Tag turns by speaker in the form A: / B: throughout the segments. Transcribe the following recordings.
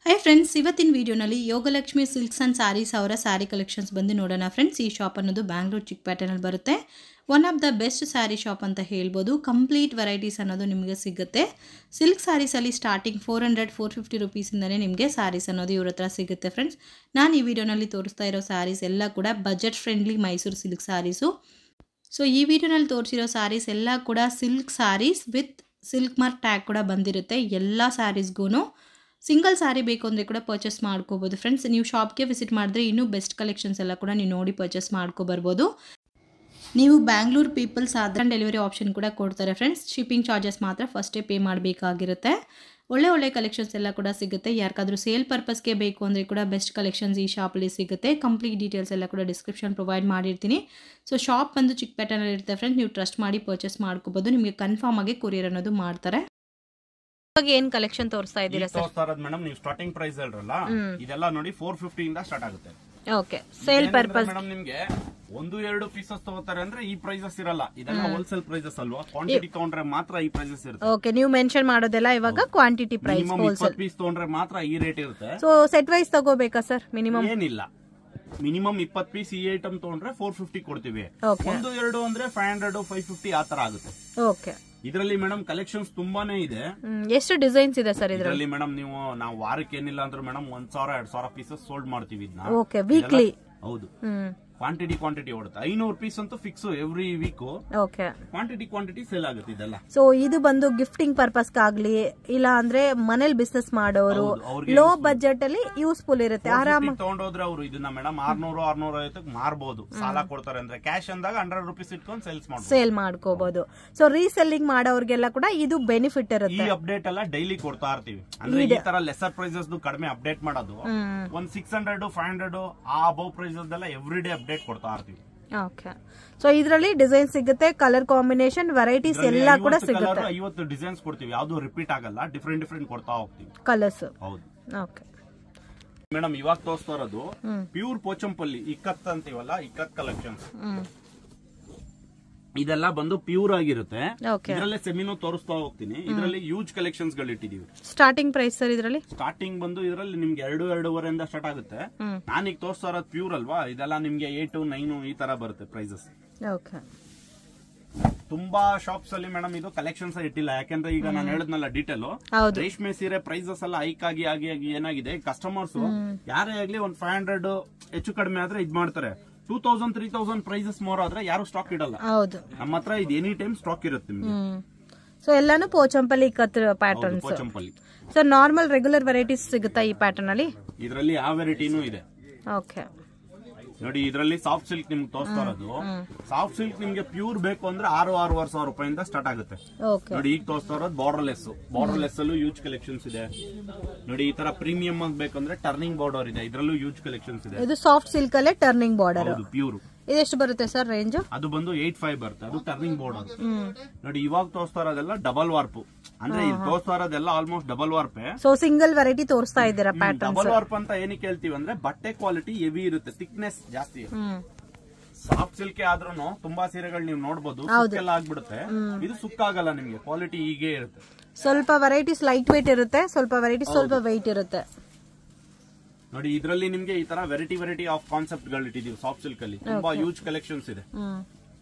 A: Hi friends ಇವತ್ತಿನ ವಿಡಿಯೋನಲ್ಲಿ Yogalakshmi silks and saris ಅವರ ಸ್ಯಾರಿ ಕಲೆಕ್ಷನ್ಸ್ ಬಂದು ನೋಡೋಣ ಫ್ರೆಂಡ್ಸ್ ಈ ಶಾಪ್ ಅನ್ನೋದು ಬ್ಯಾಂಗ್ಳೂರು ಚಿಕ್ಕಪೇಟೆನಲ್ಲಿ ಬರುತ್ತೆ one of the best sari shop ಅಂತ ಹೇಳ್ಬೋದು ಕಂಪ್ಲೀಟ್ ವೆರೈಟೀಸ್ ಅನ್ನೋದು ನಿಮಗೆ ಸಿಗುತ್ತೆ ಸಿಲ್ಕ್ ಸ್ಯಾರೀಸಲ್ಲಿ starting four hundred four fifty ರುಪೀಸಿಂದನೇ ನಿಮಗೆ ಸ್ಯಾರೀಸ್ ಅನ್ನೋದು ಇವ್ರ ಹತ್ರ ಸಿಗುತ್ತೆ ಫ್ರೆಂಡ್ಸ್ ನಾನು ಈ ವಿಡಿಯೋನಲ್ಲಿ ತೋರಿಸ್ತಾ ಇರೋ ಸ್ಯಾರೀಸ್ ಎಲ್ಲ ಕೂಡ budget friendly Mysore silk saris so ಈ ವಿಡಿಯೋನಲ್ಲಿ ತೋರಿಸಿರೋ ಸ್ಯಾರೀಸ್ ಎಲ್ಲ ಕೂಡ silk saris with silk mark tag ಕೂಡ ಬಂದಿರುತ್ತೆ ಎಲ್ಲ ಸ್ಯಾರೀಸ್ಗೂ ಸಿಂಗಲ್ ಸ್ಯಾರಿ ಬೇಕು ಅಂದರೆ ಕೂಡ ಪರ್ಚೇಸ್ ಮಾಡ್ಕೋಬೋದು ಫ್ರೆಂಡ್ಸ್ ನೀವು ಶಾಪ್ಗೆ ವಿಸಿಟ್ ಮಾಡಿದ್ರೆ ಇನ್ನೂ ಬೆಸ್ಟ್ ಕಲೆಕ್ಷನ್ಸ್ ಎಲ್ಲ ಕೂಡ ನೀವು ನೋಡಿ ಪರ್ಚೇಸ್ ಮಾಡ್ಕೊಬರ್ಬೋದು ನೀವು ಬ್ಯಾಂಗ್ಳೂರ್ ಪೀಪಲ್ಸ್ ಆದ್ರೆ ಡೆಲಿವರಿ ಆಪ್ಷನ್ ಕೂಡ ಕೊಡ್ತಾರೆ ಫ್ರೆಂಡ್ಸ್ ಶಿಪ್ಪಿಂಗ್ ಚಾರ್ಜಸ್ ಮಾತ್ರ ಫಸ್ಟೇ ಪೇ ಮಾಡಬೇಕಾಗಿರುತ್ತೆ ಒಳ್ಳೆ ಒಳ್ಳೆ ಕಲೆಕ್ಷನ್ಸ್ ಎಲ್ಲ ಕೂಡ ಸಿಗುತ್ತೆ ಯಾರಿಗಾದ್ರೂ ಸೇಲ್ ಪರ್ಪಸ್ಗೆ ಬೇಕು ಅಂದರೆ ಕೂಡ ಬೆಸ್ಟ್ ಕಲೆಕ್ಷನ್ಸ್ ಈ ಶಾಪಲ್ಲಿ ಸಿಗುತ್ತೆ ಕಂಪ್ಲೀಟ್ ಡೀಟೇಲ್ಸ್ ಎಲ್ಲ ಕೂಡ ಡಿಸ್ಕ್ರಿಪ್ಷನ್ ಪ್ರೊವೈಡ್ ಮಾಡಿರ್ತೀನಿ ಸೊ ಶಾಪ್ ಬಂದು ಚಿಕ್ಕಪೇಟೆನಲ್ಲಿ ಇರುತ್ತೆ ಫ್ರೆಂಡ್ಸ್ ನೀವು ಟ್ರಸ್ಟ್ ಮಾಡಿ ಪರ್ಚೇಸ್ ಮಾಡ್ಕೋಬೋದು ನಿಮಗೆ ಕನ್ಫರ್ಮ್ ಆಗಿ ಕೊರಿಯರ್ ಅನ್ನೋದು ಮಾಡ್ತಾರೆ ಇವಾಗ ಏನು ಕಲೆಕ್ಷನ್ ತೋರಿಸ್ತಾ ಇದ್ದೀರಾ ಸರ್
B: ತೋರಿಸ್ತಾ ಇರೋದು ಮೇಡಮ್ ನೀವು ಸ್ಟಾರ್ಟಿಂಗ್ ಪ್ರೈಸ್ ಹೇಳ್ರಲ್ಲ ಇದೆಲ್ಲ ನೋಡಿ ಫೋರ್ ಫಿಫ್ಟಿ ಇಂದ ಸ್ಟಾರ್ಟ್ ಆಗುತ್ತೆ
A: ಓಕೆ ಸೇಲ್ ಪರ್ಪಸ್
B: ಮೇಡಮ್ ನಿಮ್ಗೆ ಒಂದು ಎರಡು ಪೀಸಸ್ ತಗೋತಾರೆ ಅಂದ್ರೆ ಈ ಪ್ರೈಸಸ್ ಇರಲ್ಲ ಇದೆಲ್ಲ ಹೋಲ್ಸೇಲ್ ಪ್ರೈಸಸ್ ಅಲ್ವಾ ಕ್ವಾಂಟಿಟಿ ತಗೊಂಡ್ರೆ ಮಾತ್ರ ಈ ಪ್ರೈಸಸ್ ಇರುತ್ತೆ
A: ಓಕೆ ನೀವು ಮೆನ್ಷನ್ ಮಾಡೋದೆಲ್ಲ ಇವಾಗ ಕ್ವಾಂಟಿಟಿ ಪ್ರೈಸ್
B: ಮಿನಿಮಮ್ ಇಪ್ಪತ್ತು ಪೀಸ್ ತಗೊಂಡ್ರೆ ಮಾತ್ರ ಈ ರೇಟ್ ಇರುತ್ತೆ
A: ಸೊ ಸೆಟ್ ವೈಸ್ ತಗೋಬೇಕಾ ಸರ್ ಮಿನಿಮಮ್
B: ಏನಿಲ್ಲ ಮಿನಿಮಮ್ ಇಪ್ಪತ್ ಪೀಸ್ ಈ ಐಟಮ್ ತಗೊಂಡ್ರೆ ಫೋರ್ ಫಿಫ್ಟಿ ಕೊಡ್ತೀವಿ
A: Okay.
B: ಒಂದು ಎರಡು ಅಂದ್ರೆ ಫೈವ್ ಹಂಡ್ರೆಡ್ ಫೈವ್ ಫಿಫ್ಟಿ ಆ ತರ ಆಗುತ್ತೆ
A: ಓಕೆ
B: ಇದರಲ್ಲಿ ಮೇಡಮ್ ಕಲೆಕ್ಷನ್ಸ್ ತುಂಬಾನೇ ಇದೆ
A: ಎಷ್ಟು ಡಿಸೈನ್ಸ್ ಇದೆ ಸರ್ ಇದ್ರಲ್ಲಿ
B: ಇದರಲ್ಲಿ ಮೇಡಮ್ ನೀವು ನಾವು ವಾರಕ್ಕೆ ಏನಿಲ್ಲ ಅಂದ್ರೆ ಮೇಡಮ್ ಒಂದ್ ಸಾವಿರ ಎರಡ್ ಸಾವಿರ ಪೀಸಸ್ ಸೋಲ್ಡ್ ಮಾಡ್ತೀವಿ ಇದನ್ನ
A: ಓಕೆ ವೀಕ್ಲಿ
B: ಹೌದು
A: ಹ್ಮ್
B: ಕ್ವಾಂಟಿಟಿ ಕ್ವಾಂಟಿಟಿ ಓಡುತ್ತೆ ಐನೂರು ಪೀಸ್ ಅಂತೂ fix every week
A: okay
B: quantity quantity sale ಆಗುತ್ತೆ ಇದೆಲ್ಲ
A: ಸೊ ಇದು ಬಂದು ಗಿಫ್ಟಿಂಗ್ ಪರ್ಪಸ್ಗಾಗ್ಲಿ ಇಲ್ಲ ಅಂದ್ರೆ ಮನೇಲಿ ಬಿಸ್ನೆಸ್ ಮಾಡೋರು
B: ಹೌದು, ಅವ್ರಿಗೆ
A: ಲೋ ಬಜೆಟ್ ಅಲ್ಲಿ ಯೂಸ್ಫುಲ್ ಇರುತ್ತೆ ಆರಾಮ
B: ತಗೊಂಡೋದ್ರೆ ಅವರು ಇದನ್ನ ಮೇಡಮ್ ಆರ್ನೂರು ಆರ್ನೂರ ಐವತ್ತಕ್ಕೆ ಮಾರ್ಬೋದು ಸಾಲ ಕೊಡ್ತಾರೆ ಅಂದ್ರೆ ಕ್ಯಾಶ್ ಅಂದಾಗ ಹಂಡ್ರೆಡ್ ರುಪೀಸ್ ಇಟ್ಕೊಂಡು ಸೇಲ್ಸ್ ಮಾಡ್ಬೋದು
A: ಸೇಲ್ ಮಾಡ್ಕೋಬಹುದು ಸೊ ರೀಸೆಲ್ಲಿಂಗ್ ಮಾಡೋರ್ಗೆಲ್ಲ ಕೂಡ ಇದು ಬೆನಿಫಿಟ್
B: ಈ
A: ಇರುತ್ತೆ
B: ಅಪ್ಡೇಟ್ ಎಲ್ಲ ಡೈಲಿ ಕೊಡ್ತಾ ಇರ್ತೀವಿ ಅಂದ್ರೆ ಈ ತರ ಲೆಸರ್ ಪ್ರೈಸಸ್ ಕಡಿಮೆ ಅಪ್ಡೇಟ್ ಮಾಡೋದು
A: ಹ್ಮ್
B: ಒಂದ್ ಸಿಕ್ಸ್ ಹಂಡ್ರೆಡ್ ಫೈವ್ ಹಂಡ್ರೆಡ್ ಆ ಅಬೌವ್ ಪ್ರೈಸಸ್ ಎಲ್ಲ ಎವ್ರಿ ಡೇ ಅಪ್ಡೇಟ್ ಕೊಡ್ತಾ ಇರ್ತೀವಿ
A: ಓಕೆ ಸೊ ಇದರಲ್ಲಿ ಡಿಸೈನ್ ಸಿಗುತ್ತೆ ಕಲರ್ ಕಾಂಬಿನೇಷನ್ ವೆರೈಟೀಸ್ ಎಲ್ಲ ಕೂಡ ಸಿಗುತ್ತೆ
B: ಐವತ್ತು ಡಿಸೈನ್ಸ್ ಕೊಡ್ತೀವಿ ಯಾವ್ದು ರಿಪೀಟ್ ಆಗಲ್ಲ ಡಿಫ್ರೆಂಟ್ ಡಿಫ್ರೆಂಟ್ ಕೊಡ್ತಾ ಹೋಗ್ತೀವಿ
A: ಕಲರ್ಸ್
B: ಹೌದು
A: ಓಕೆ
B: ಮೇಡಮ್ ಇವಾಗ ತೋರಿಸ್ತಾ ಇರೋದು
A: ಹ್ಮ್.
B: ಪ್ಯೂರ್ ಪೋಚಂಪಲ್ಲಿ ಇಕ್ಕತ್ ಅಂತೀವಲ್ಲ ಇಕ್ಕತ್ ಕಲೆಕ್ಷನ್ಸ್
A: ಹ್ಮ್
B: ಇದೆಲ್ಲ ಬಂದು ಪ್ಯೂರ್ ಆಗಿರುತ್ತೆ
A: ಓಕೆ
B: ಇದರಲ್ಲೇ ಸೆಮಿನೋ ತೋರಿಸ್ತಾ ಹೋಗ್ತೀನಿ ಇದರಲ್ಲಿ ಯೂಜ್ ಕಲೆಕ್ಷನ್ಸ್ ಗಳು ಇಟ್ಟಿದೀವಿ
A: ಸ್ಟಾರ್ಟಿಂಗ್ ಪ್ರೈಸ್ ಸರ್ ಇದರಲ್ಲಿ
B: ಸ್ಟಾರ್ಟಿಂಗ್ ಬಂದು ಇದರಲ್ಲಿ ನಿಮ್ಗೆ ಎರಡು ಎರಡೂವರೆಯಿಂದ ಸ್ಟಾರ್ಟ್ ಆಗುತ್ತೆ
A: ಹ್ಮ್
B: ನಾನೀಗ ತೋರಿಸ್ತಾ ಇರೋದು ಪ್ಯೂರ್ ಅಲ್ವಾ ಇದೆಲ್ಲ ನಿಮ್ಗೆ ಏಟು ನೈನು ಈ ತರ ಬರುತ್ತೆ ಪ್ರೈಸಸ್
A: ಓಕೆ
B: ತುಂಬಾ ಶಾಪ್ಸ್ ಅಲ್ಲಿ ಮೇಡಮ್ ಇದು ಕಲೆಕ್ಷನ್ಸ್ ಇಟ್ಟಿಲ್ಲ ಯಾಕಂದ್ರೆ ಈಗ ನಾನು ಹೇಳಿದ್ನಲ್ಲ ಡೀಟೇಲ್
A: ಹೌದು
B: ರೇಷ್ಮೆ ಸೀರೆ ಪ್ರೈಸಸ್ ಎಲ್ಲ ಹೈಕ್ ಆಗಿ ಆಗಿ ಆಗಿ ಏನಾಗಿದೆ ಕಸ್ಟಮರ್ಸ್ ಯಾರೇ ಆಗ್ಲಿ ಒಂದ್ ಫೈವ್ ಹಂಡ್ರೆಡ್ ಹೆಚ್ಚು ಕಡಿಮೆ ಆದ್ರೆ ಇದ್ ಮಾಡ್ತಾರೆ two thousand three thousand prices more ಆದ್ರೆ ಯಾರು ಸ್ಟಾಕ್ ಇಡಲ್ಲ
A: ಹೌದು
B: ನಮ್ಮ ಹತ್ರ ಇದು ಎನಿ ಟೈಮ್ ಸ್ಟಾಕ್ ಇರುತ್ತೆ ನಿಮ್ಗೆ
A: ಹ್ಮ್ ಸೊ ಎಲ್ಲಾನು ಪೋಚಂಪಲ್ಲಿ ಕತ್ patterns
B: Pochampalli
A: so normal regular varieties ಸಿಗುತ್ತಾ ಈ ಪ್ಯಾಟರ್ನ್ ಅಲ್ಲಿ
B: ಇದರಲ್ಲಿ ಯಾವ ವೆರೈಟಿನೂ ಇದೆ
A: ಓಕೆ
B: ನೋಡಿ ಇದರಲ್ಲಿ ಸಾಫ್ಟ್ ಸಿಲ್ಕ್ ನಿಮ್ಗೆ ತೋರಿಸ್ತಾ ಇರೋದು ಸಾಫ್ಟ್ ಸಿಲ್ಕ್ ನಿಮ್ಗೆ ಪ್ಯೂರ್ ಬೇಕು ಅಂದ್ರೆ ಆರು ಆರೂವರೆ ಸಾವಿರ ರೂಪಾಯಿಂದ ಸ್ಟಾರ್ಟ್ ಆಗುತ್ತೆ
A: ಓಕೆ
B: ನೋಡಿ ಈಗ ತೋರಿಸ್ತಾ ಇರೋದು ಬಾರ್ಡರ್ಲೆಸ್ ಬಾರ್ಡರ್ಲೆಸ್ ಅಲ್ಲೂ ಯೂಜ್ ಕಲೆಕ್ಷನ್ಸ್ ಇದೆ ನೋಡಿ ಈ ತರ ಪ್ರೀಮಿಯಂ ಆಗಿ ಬೇಕಂದ್ರೆ ಟರ್ನಿಂಗ್ ಬಾರ್ಡರ್ ಇದೆ ಇದರಲ್ಲೂ ಯೂಜ್ ಕಲೆಕ್ಷನ್ಸ್ ಇದೆ
A: ಇದು ಸಾಫ್ಟ್ ಸಿಲ್ಕ್ ಅಲ್ಲೇ ಟರ್ನಿಂಗ್ ಬಾರ್ಡರ್
B: ಹೌದು ಪ್ಯೂರ್
A: ಇದೆಷ್ಟು ಬರುತ್ತೆ ಸರ್ ರೇಂಜ್
B: ಅದು ಬಂದು ಏಟ್ ಫೈವ್ ಬರುತ್ತೆ ಅದು ಟರ್ನಿಂಗ್ ಬಾರ್ಡರ್
A: ಹ್ಮ್
B: ನೋಡಿ ಇವಾಗ ತೋರಿಸ್ತಾ ಇರೋದೆಲ್ಲ ಡಬಲ್ ವಾರ್ಪ್ ಅಂದ್ರೆ ಇಲ್ಲಿ ತೋರಿಸ್ತಾ ಇರೋದೆಲ್ಲ ಆಲ್ಮೋಸ್ಟ್ ಡಬಲ್ ವಾರ್ಪೆ
A: ಸೊ ಸಿಂಗಲ್ ವೆರೈಟಿ ತೋರಿಸ್ತಾ ಇದ್ದೀರಾ ಪ್ಯಾಟರ್ನ್ಸ್
B: ಡಬಲ್ ವಾರ್ಪ್ ಅಂತ ಏನಕ್ಕೆ ಹೇಳ್ತೀವಿ ಅಂದ್ರೆ ಬಟ್ಟೆ ಕ್ವಾಲಿಟಿ ಹೆವಿ ಇರುತ್ತೆ ಥಿಕ್ನೆಸ್ ಜಾಸ್ತಿ ಇರುತ್ತೆ.
A: ಹ್ಮ್
B: ಸಾಫ್ಟ್ ಸಿಲ್ಕ್ ಆದ್ರೂ ತುಂಬಾ ಸೀರೆಗಳು ನೀವು ನೋಡಬಹುದು ಸುಕ್ಕೆಲ್ಲ ಆಗ್ಬಿಡುತ್ತೆ ಇದು ಸುಕ್ಕಾಗಲ್ಲ ನಿಮ್ಗೆ ಕ್ವಾಲಿಟಿ ಹೀಗೆ ಇರುತ್ತೆ
A: ಸ್ವಲ್ಪ ವೆರೈಟೀಸ್ ಲೈಟ್ ವೇಟ್ ಇರುತ್ತೆ ಸ್ವಲ್ಪ ವೆರೈಟೀಸ್ ಸ್ವಲ್ಪ ವೆಯ್ಟ್ ಇರುತ್ತೆ
B: ನೋಡಿ ಇದರಲ್ಲಿ ನಿಮ್ಗೆ ಈ ತರ ವೆರೈಟಿ ವೆರೈಟಿ ಆಫ್ ಕಾನ್ಸೆಪ್ಟ್ ಗಳು ಇಟ್ಟಿದೀವಿ ಸಾಫ್ಟ್ ಸಿಲ್ಕ್ ಅಲ್ಲಿ ತುಂಬಾ ಯೂಜ್ ಕಲೆಕ್ಷನ್ಸ್ ಇದೆ
A: ಹ್ಮ್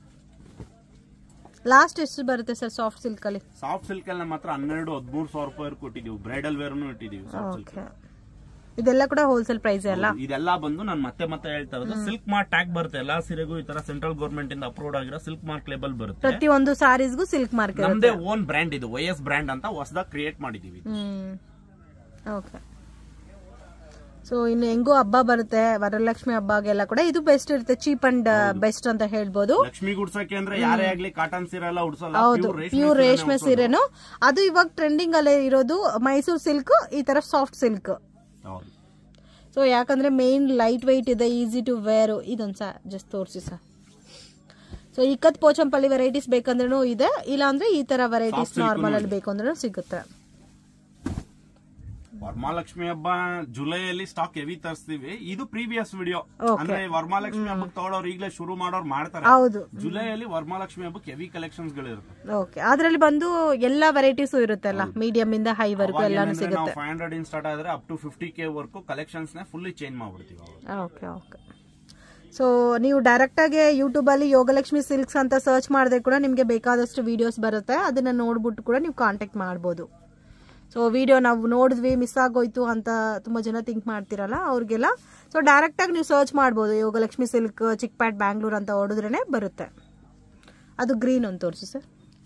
A: ಲಾಸ್ಟ್ ಎಷ್ಟು ಬರುತ್ತೆ ಸರ್ ಸಾಫ್ಟ್ ಸಿಲ್ಕ್ ಅಲ್ಲಿ
B: ಸಾಫ್ಟ್ ಸಿಲ್ಕ್ ಅಲ್ಲಿ ಮಾತ್ರ ಹನ್ನೆರಡು ಹದಿಮೂರು ಸಾವಿರ ರೂಪಾಯಿ ಕೊಟ್ಟಿದೀವಿ ಬ್ರೈಡಲ್ ವೇರ್ ಇಟ್ಟಿದೀವಿ ಸಾಫ್ಟ್ ಸಿಲ್ಕ್
A: ಓಕೆ ಇದೆಲ್ಲ ಕೂಡ ಹೋಲ್ಸೇಲ್ ಪ್ರೈಸ್ ಅಲ್ಲ
B: ಇದೆಲ್ಲ ಬಂದು ನಾನು ಮತ್ತೆ ಮತ್ತೆ ಹೇಳ್ತಾ ಇರೋದು ಸಿಲ್ಕ್ ಮಾರ್ಕ್ ಟ್ಯಾಗ್ ಬರುತ್ತೆ ಎಲ್ಲಾ ಸೀರೆಗೂ ಈ ತರ ಸೆಂಟ್ರಲ್ ಗವರ್ಮೆಂಟ್ ಇಂದ ಅಪ್ರೂವ್ಡ್ ಆಗಿರೋ ಸಿಲ್ಕ್ ಮಾರ್ಕ್ ಲೇಬಲ್ ಬರುತ್ತೆ
A: ಪ್ರತಿಯೊಂದು ಸಾರೀಸ್ಗೂ ಸಿಲ್ಕ್ ಮಾರ್ಕ್
B: ನಮ್ದೇ ಓನ್ ಬ್ರ್ಯಾಂಡ್ ಇದು ವೈ ಎಸ್ ಬ್ರ್ಯಾಂಡ್ ಅಂತ ಹೊಸದಾಗ ಕ್ರಿಯೇಟ್ ಮಾಡಿದೀವಿ
A: ಹ್ಮ್ ಓಕೆ ಸೊ ಇನ್ನು ಹೆಂಗೋ ಹಬ್ಬ ಬರುತ್ತೆ ವರಲಕ್ಷ್ಮಿ ಹಬ್ಬಗೆಲ್ಲ ಕೂಡ ಇದು ಬೆಸ್ಟ್ ಇರುತ್ತೆ ಚೀಪ್ ಅಂಡ್ ಬೆಸ್ಟ್ ಅಂತ ಹೇಳ್ಬೋದು
B: ಲಕ್ಷ್ಮಿ ಗುಡ್ಸಕ್ಕೆ ಅಂದ್ರೆ ಯಾರೇ ಆಗ್ಲಿ ಕಾಟನ್ ಸೀರೆ ಎಲ್ಲ ಉಡ್ಸಲ್ಲ
A: ಹೌದು
B: pure ರೇಷ್ಮೆ
A: ಪ್ಯೂರ್
B: ಸೀರೆನೇ
A: ರೇಷ್ಮೆ
B: ಉಡ್ಸೋದು.
A: ಸೀರೆನು ಅದು ಇವಾಗ ಟ್ರೆಂಡಿಂಗ್ ಅಲ್ಲೇ ಇರೋದು ಮೈಸೂರು ಸಿಲ್ಕ್ ಈ ತರ ಸಾಫ್ಟ್ ಸಿಲ್ಕ್
B: ಹೌದು
A: ಸೊ ಯಾಕಂದ್ರೆ ಮೇನ್ ಲೈಟ್ ವೈಟ್ ಇದೆ ಈಸಿ ಟು ವೇರ್ ಇದೊಂದು ಸಹ ಜಸ್ಟ್ ತೋರಿಸಿ sir so ikkat Pochampally varieties ಬೇಕಂದ್ರೂ ಇದೆ ಇಲ್ಲಾಂದ್ರೆ ಈ ತರ ವೆರೈಟೀಸ್
B: Soft silk
A: ನಾರ್ಮಲ್
B: ನು
A: ಅಲ್ಲಿ ಬೇಕು ಅಂದ್ರೂ ಸಿಗುತ್ತೆ
B: ವರಮಹಾಲಕ್ಷ್ಮಿ ಹಬ್ಬ ಜುಲೈಯಲ್ಲಿ ಸ್ಟಾಕ್ ಹೆವಿ ತರಿಸ್ತೀವಿ ಇದು ಪ್ರೀವಿಯಸ್ ವಿಡಿಯೋ
A: Okay.
B: ಅಂದ್ರೆ ವರಮಹಾಲಕ್ಷ್ಮಿ ಹಬ್ಬಕ್ಕೆ ತಗೊಳ್ಳೋರು ಈಗಲೇ ಶುರು ಮಾಡೋರು ಮಾಡ್ತಾರೆ
A: ಹೌದು
B: ಜುಲೈಯಲ್ಲಿ ವರಮಹಾಲಕ್ಷ್ಮಿ ಹಬ್ಬಕ್ಕೆ ಹೆವಿ ಕಲೆಕ್ಷನ್ಸ್ ಗಳಿರುತ್ತೆ
A: ಓಕೆ ಅದ್ರಲ್ಲಿ ಬಂದು ಎಲ್ಲಾ ವೆರೈಟೀಸು ಇರುತ್ತಲ್ಲ ಮೀಡಿಯಂ ಇಂದ ಹೈ ವರ್ಗು ಎಲ್ಲಾನು
B: ನಾವು
A: ಸಿಗುತ್ತೆ
B: ಫೈವ್ ಹಂಡ್ರೆಡ್ ಇನ್ ಸ್ಟಾರ್ಟ್ ಆದ್ರೆ ಅಪ್ ಟು ಫಿಫ್ಟಿ ಕೆ ವರ್ಕು ಕಲೆಕ್ಷನ್ಸ್ ನ ಫುಲ್ಲಿ ಚೇಂಜ್ ಮಾಡ್ಬಿಡ್ತೀವಿ ಅವಾಗ.
A: ಓಕೆ ಓಕೆ ಸೊ ನೀವು ಡೈರೆಕ್ಟಾಗಿ ಯೂಟ್ಯೂಬಲ್ಲಿ ಯೋಗಲಕ್ಷ್ಮಿ ಸಿಲ್ಕ್ಸ್ ಅಂತ ಸರ್ಚ್ ಮಾಡಿದ್ರೆ ಕೂಡ ನಿಮಗೆ ಬೇಕಾದಷ್ಟು ವಿಡಿಯೋಸ್ ಬರುತ್ತೆ ಅದನ್ನು ನೋಡ್ಬಿಟ್ಟು ಕೂಡ ನೀವು ಕಾಂಟ್ಯಾಕ್ಟ್ ಮಾಡ್ಬೋದು ಸೊ ವಿಡಿಯೋ ನಾವು ನೋಡಿದ್ವಿ ಮಿಸ್ ಆಗೋಯ್ತು ಅಂತ ತುಂಬ ಜನ ಥಿಂಕ್ ಮಾಡ್ತಿರಲ್ಲ ಅವ್ರಿಗೆಲ್ಲ ಸೊ ಡೈರೆಕ್ಟಾಗಿ ನೀವು ಸರ್ಚ್ ಮಾಡ್ಬೋದು ಯೋಗಲಕ್ಷ್ಮಿ ಸಿಲ್ಕ್ ಚಿಕ್ಪ್ಯಾಟ್ ಬ್ಯಾಂಗ್ಳೂರ್ ಅಂತ ಹೊಡೆದ್ರೇ ಬರುತ್ತೆ ಅದು ಗ್ರೀನ್ ಒಂದು ತೋರಿಸಿ ಸರ್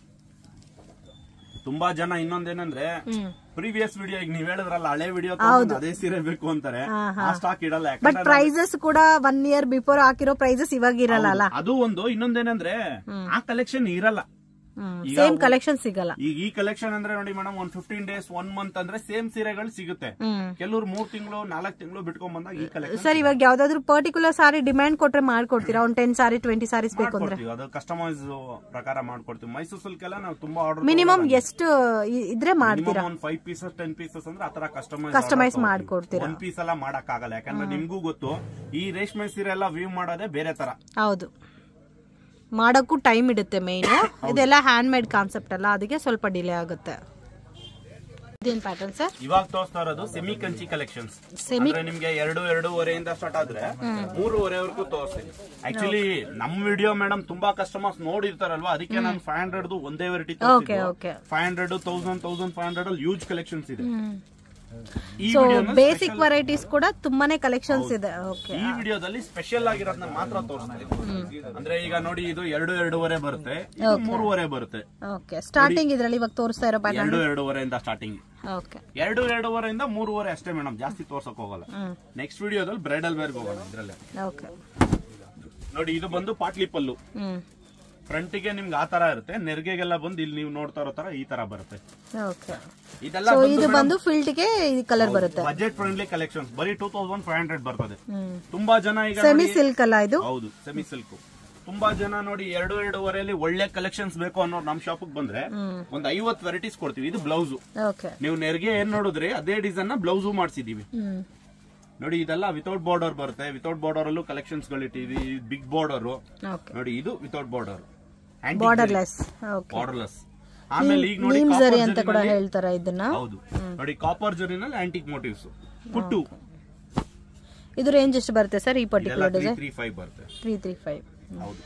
B: ತುಂಬಾ ಜನ ಇನ್ನೊಂದೇನಂದ್ರೆ
A: ಹ್ಮ್
B: ಪ್ರೀವಿಯಸ್ ವಿಡಿಯೋ ಈಗ ನೀವ್ ಹೇಳಿದ್ರಲ್ಲ ಹಳೆ ವಿಡಿಯೋ ಅದೇ ಸೀರೆ ಬೇಕು ಅಂತಾರೆ ಆ ಸ್ಟಾಕ್ ಇಡಲ್ಲ
A: ಬಟ್
B: ಯಾಕಂದ್ರೆ
A: ಪ್ರೈಸಸ್ ಕೂಡ ಒನ್ ಇಯರ್ ಬಿಫೋರ್ ಹಾಕಿರೋ ಪ್ರೈಸಸ್ ಇವಾಗ ಇರಲ್ಲ ಅಲ್ಲ
B: ಅದು ಒಂದು ಇನ್ನೊಂದೇನಂದ್ರೆ ಆ ಕಲೆಕ್ಷನ್ ಇರಲ್ಲ ಈಗ
A: ಸೇಮ್ ಕಲೆಕ್ಷನ್ ಸಿಗಲ್ಲ
B: ಈಗ ಈ ಕಲೆಕ್ಷನ್ ಅಂದ್ರೆ ನೋಡಿ ಮೇಡಮ್ ಒಂದ್ ಫಿಫ್ಟೀನ್ ಡೇಸ್ ಒನ್ ಮಂತ್ ಅಂದ್ರೆ ಸೇಮ್ ಸೀರೆಗಳು ಸಿಗುತ್ತೆ
A: ಹ್ಮ್
B: ಕೆಲವ್ರು ಮೂರ್ ತಿಂಗಳು ನಾಲ್ಕ್ ತಿಂಗಳು ಬಿಟ್ಕೊಂಡ್ ಬಂದಾಗ ಈ ಕಲೆಕ್ಷನ್
A: ಸರ್ ಇವಾಗ ಯಾವ್ದಾದ್ರು ಪರ್ಟಿಕ್ಯುಲರ್ ಸಾರಿ ಡಿಮ್ಯಾಂಡ್ ಕೊಟ್ರೆ ಮಾಡ್ಕೊಡ್ತೀರಾ ಒಂದ್ ಟೆನ್ ಸಾರಿ ಟ್ವೆಂಟಿ ಸಾರೀಸ್ ಬೇಕು ಅಂದ್ರೆ
B: ಮಾಡ್ಕೊಡ್ತೀವಿ ಅದು ಕಸ್ಟಮೈಸ್ ಪ್ರಕಾರ ಮಾಡ್ಕೊಡ್ತೀವಿ ಮೈಸೂರು ಸಿಲ್ಕ್ ಎಲ್ಲ ನಾವು ತುಂಬಾ ಆರ್ಡರ್
A: ಮಿನಿಮಮ್ ಎಷ್ಟು ಇ- ಇದ್ರೆ ಮಾಡ್ತೀರಾ
B: ಒಂದ್ ಫೈವ್ ಪೀಸಸ್ ಟೆನ್ ಪೀಸಸ್ ಅಂದ್ರೆ ಆತರ ಕಸ್ಟಮೈಸ್
A: Customize ಮಾಡ್ಕೊಡ್ತೀರಾ.
B: ಒಂದ್ ಪೀಸ್ ಎಲ್ಲ ಮಾಡಕ್ ಆಗಲ್ಲ ಯಾಕಂದ್ರೆ ನಿಮ್ಗೂ ಗೊತ್ತು ಈ ರೇಷ್ಮೆ ಸೀರೆ ಎಲ್ಲ ವ್ಯೂ ಮಾಡೋದೇ ಬೇರೆ ತರ
A: ಹೌದು ಮಾಡೋಕ್ಕೂ ಟೈಮ್ ಇಡುತ್ತೆ ಮೇನ್ ಇದೆಲ್ಲ ಹ್ಯಾಂಡ್ ಮೇಡ್ ಕಾನ್ಸೆಪ್ಟ್ ಅಲ್ಲ ಅದಕ್ಕೆ ಸ್ವಲ್ಪ ಡಿಲೇ ಆಗುತ್ತೆ ಇದೇನ್ ಪ್ಯಾಟರ್ನ್ ಸರ್
B: ಇವಾಗ ತೋರಿಸ್ತಾ ಇರೋದು ಸೆಮಿ ಕಂಚಿ ಕಲೆಕ್ಷನ್ಸ್
A: Semi-
B: ಅಂದ್ರೆ ನಿಮ್ಗೆ ಎರಡು ಎರಡೂವರೆಯಿಂದ ಸ್ಟಾರ್ಟ್ ಆದ್ರೆ ಮೂರುವರೆವರೆಗೂ ತೋರಿಸ್ತೀನಿ ಆಕ್ಚುಲಿ ನಮ್ ವಿಡಿಯೋ ಮೇಡಮ್ ತುಂಬಾ ಕಸ್ಟಮರ್ಸ್ ನೋಡಿರ್ತಾರಲ್ವಾ ಅದಕ್ಕೆ ನಾನು ಫೈವ್ ಹಂಡ್ರೆಡ್ ಒಂದೇ variety
A: okay okay
B: five hundred thousand thousand five hundred ಅಲ್ಲಿ ಯೂಜ್ ಕಲೆಕ್ಷನ್ಸ್ ಇದೆ ಈ
A: ಸೊ
B: ವಿಡಿಯೋನ
A: ಬೇಸಿಕ್ ವೆರೈಟೀಸ್ ಕೂಡ ತುಂಬಾನೇ ಕಲೆಕ್ಷನ್ಸ್ ಇದೆ ಓಕೆ
B: ಈ ವಿಡಿಯೋದಲ್ಲಿ ಸ್ಪೆಷಲ್ ಆಗಿರೋದನ್ನ ಮಾತ್ರ ತೋರಿಸ್ತೀನಿ ಅಂದ್ರೆ ಈಗ ನೋಡಿ ಇದು ಎರಡು ಎರಡೂವರೆ ಬರುತ್ತೆ ಇದು ಮೂರುವರೆ ಬರುತ್ತೆ
A: ಓಕೆ ಸ್ಟಾರ್ಟಿಂಗ್ ಇದ್ರಲ್ಲಿ ಇವಾಗ ತೋರಿಸ್ತಾ ಇರೋ ಪ್ಯಾಟರ್ನ್
B: ಎರಡು ಎರಡೂವರೆಯಿಂದ ಸ್ಟಾರ್ಟಿಂಗ್
A: ಓಕೆ
B: ಎರಡು ಎರಡೂವರೆಯಿಂದ ಮೂರುವರೆ ಅಷ್ಟೇ ಮೇಡಮ್ ಜಾಸ್ತಿ ತೋರ್ಸಕ್ ಹೋಗಲ್ಲ
A: ಹ್ಮ್
B: ನೆಕ್ಸ್ಟ್ ವಿಡಿಯೋದಲ್ಲಿ ಬ್ರೈಡಲ್ ವೇರ್ಗೆ ಹೋಗೋಣ ಇದ್ರಲ್ಲೇ
A: ಓಕೆ
B: ನೋಡಿ ಇದು ಬಂದು ಪಾಟ್ಲಿ ಪಲ್ಲು
A: ಹ್ಮ್
B: ಫ್ರಂಟಿಗೆ ನಿಮ್ಗೆ ಆ ತರ ಇರುತ್ತೆ ನೆರಿಗೆಗೆಲ್ಲ ಬಂದು ಇಲ್ಲಿ ನೀವು ನೋಡ್ತಾ ಇರೋ ತರ ಈ ತರ ಬರುತ್ತೆ
A: ಓಕೆ
B: ಇದೆಲ್ಲ
A: ಸೊ ಇದು ಬಂದು ಫಿಲ್ಟ್ಗೆ ಈ ಕಲರ್ ಬರುತ್ತೆ
B: ಬಜೆಟ್ ಫ್ರೆಂಡ್ಲಿ ಕಲೆಕ್ಷನ್ಸ್ ಬರೀ ಟೂ ತೌಸಂಡ್ ಫೈವ್ ಹಂಡ್ರೆಡ್ ಬರ್ತದೆ
A: ಹ್ಮ್
B: ತುಂಬಾ ಜನ ಈಗ
A: ಸೆಮಿ
B: ನೋಡಿ-
A: ಸಿಲ್ಕ್ ಅಲ್ಲ ಇದು
B: ಹೌದು ಸೆಮಿ ಸಿಲ್ಕ್ ತುಂಬಾ ಜನ ನೋಡಿ ಎರಡು ಎರಡೂವರೆಯಲ್ಲಿ ಒಳ್ಳೆ ಕಲೆಕ್ಷನ್ಸ್ ಬೇಕು ಅನ್ನೋರು ನಮ್ ಶಾಪ್ ಬಂದ್ರೆ ಒಂದ್ ಐವತ್ ವೆರೈಟೀಸ್ ಕೊಡ್ತೀವಿ ಇದು ಬ್ಲೌಸ್
A: ಓಕೆ
B: ನೀವು ನೆರಿಗೆ ಏನ್ ನೋಡಿದ್ರಿ ಅದೇ ಡಿಸೈನ್ ನ ಬ್ಲೌಸು ಮಾಡ್ಸಿದೀವಿ
A: ಹ್ಮ್
B: ನೋಡಿ ಇದೆಲ್ಲ ವಿತೌಟ್ ಬಾರ್ಡರ್ ಬರುತ್ತೆ ವಿತೌಟ್ ಬಾರ್ಡರ್ ಅಲ್ಲೂ ಕಲೆಕ್ಷನ್ಸ್ ಗಳಿಟ್ಟಿವಿ ಬಿಗ್ ಬಾರ್ಡರ್
A: ಓಕೆ
B: ನೋಡಿ ಇದು without border
A: borderless okay
B: borderless ಆಮೇಲೆ ಈಗ ನೋಡಿ
A: ನೀಮ್
B: copper
A: ಜರಿ ಅಂತ ಕೂಡ
B: ಜರಿನಲ್ಲಿ-
A: ಹೇಳ್ತಾರ ಇದನ್ನ
B: ಹೌದು ನೋಡಿ ಕಾಪರ್ ಜರಿನಲ್ಲಿ ಆಂಟಿಕ್ ಮೋಟಿವ್ಸ್ ಪುಟ್ಟು
A: ಇದು ರೇಂಜ್ ಎಷ್ಟು ಬರುತ್ತೆ ಸರ್ ಈ
B: ಇದೆಲ್ಲ
A: particular
B: three
A: design
B: three five ಬರುತ್ತೆ
A: ತ್ರೀ ತ್ರೀ ಫೈವ್
B: ಹೌದು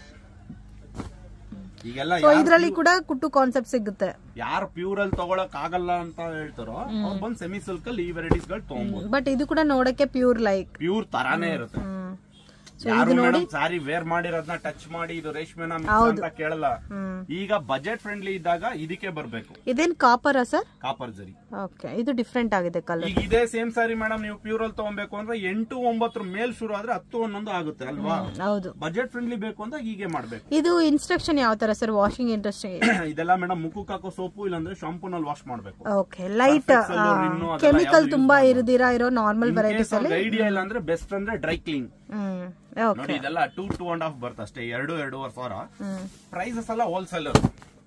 B: ಈಗೆಲ್ಲ
A: ಸೊ ಇದರಲ್ಲಿ ಕೂಡ ಕುಟ್ಟು ಕಾನ್ಸೆಪ್ಟ್ ಸಿಗುತ್ತೆ
B: ಯಾರು ಪ್ಯೂರ್ ಅಲ್ಲಿ ತಗೊಳಕ್ ಆಗಲ್ಲ ಅಂತ ಹೇಳ್ತಾರೋ ಅವ್ರು ಬಂದ್ ಸೆಮಿ ಸಿಲ್ಕ್ ಅಲ್ಲಿ ಈ ವೆರೈಟೀಸ್ ಗಳು ತಗೊಬಹುದು
A: ಬಟ್ ಇದು ಕೂಡ ನೋಡಕ್ಕೆ ಪ್ಯೂರ್ ಲೈಕ್
B: ಪ್ಯೂರ್ ತರಾನೇ ಇರುತ್ತೆ
A: ಹ್ಮ್
B: ಯಾರು ಮೇಡಮ್ ಸಾರಿ ವೇರ್ ಮಾಡಿರೋದನ್ನ ಟಚ್ ಮಾಡಿ ಇದು ರೇಷ್ಮೆನ mix ಅಂತ ಕೇಳಲ್ಲ
A: ಹ್ಮ್
B: ಈಗ ಬಜೆಟ್ ಫ್ರೆಂಡ್ಲಿ ಇದ್ದಾಗ ಇದಕ್ಕೆ ಬರ್ಬೇಕು
A: ಇದೇನ್ ಕಾಪರಾ ಸರ್
B: ಕಾಪರ್ ಜರಿ
A: ಓಕೆ ಇದು ಡಿಫ್ರೆಂಟ್ ಆಗಿದೆ ಕಲರ್
B: ಈಗ ಇದೇ ಸೇಮ್ ಸಾರಿ ಮೇಡಮ್ ನೀವು ಪ್ಯೂರ್ ಅಲ್ಲಿ ತಗೊಬೇಕು ಅಂದ್ರೆ ಎಂಟು ಒಂಬತ್ತರ ಮೇಲ್ ಶುರು ಆದ್ರೆ ಹತ್ತು ಹನ್ನೊಂದು ಆಗುತ್ತೆ ಅಲ್ವಾ
A: ಹೌದು
B: ಬಜೆಟ್ ಫ್ರೆಂಡ್ಲಿ ಬೇಕು ಅಂತ ಹೀಗೆ ಮಾಡ್ಬೇಕು
A: ಇದು ಇನ್ಸ್ಟ್ರಕ್ಷನ್ ಯಾವ ತರ ಸರ್ ವಾಷಿಂಗ್ ಇಂಟ್ರೆಸ್ಟಿಂಗ್
B: ಇದೆಲ್ಲ ಮೇಡಮ್ ಮುಖಕ್ಕೆ ಹಾಕೋ ಸೋಪು ಇಲ್ಲಾಂದ್ರೆ ಶಾಂಪೂನಲ್ಲಿ ವಾಶ್ ಮಾಡ್ಬೇಕು
A: okay light
B: Perfect cell, rinnu ಅದೆಲ್ಲ
A: ಕೆಮಿಕಲ್
B: ಯಾವ್ದು
A: ತುಂಬಾ ಇರದಿರಾ ಇರೋ ನಾರ್ಮಲ್ ವೆರೈಟೀಸ್ ಅಲ್ಲಿ
B: ಐಡಿಯಾ ಇಲ್ಲ ಅಂದ್ರೆ ಬೆಸ್ಟ್ ಅಂದ್ರೆ ಡ್ರೈ ಕ್ಲೀನ್
A: ಹ್ಮ್ ಓಕೆ
B: ನೋಡಿ ಇದೆಲ್ಲ ಟೂ ಟೂ ಅಂಡ್ ಹಾಫ್ ಬರುತ್ತೆ ಅಷ್ಟೇ ಎರಡು ಎರಡೂವರೆ ಸಾವಿರ
A: ಹ್ಮ್
B: ಪ್ರೈಸಸ್ ಎಲ್ಲ ಹೋಲ್ಸೇಲರ್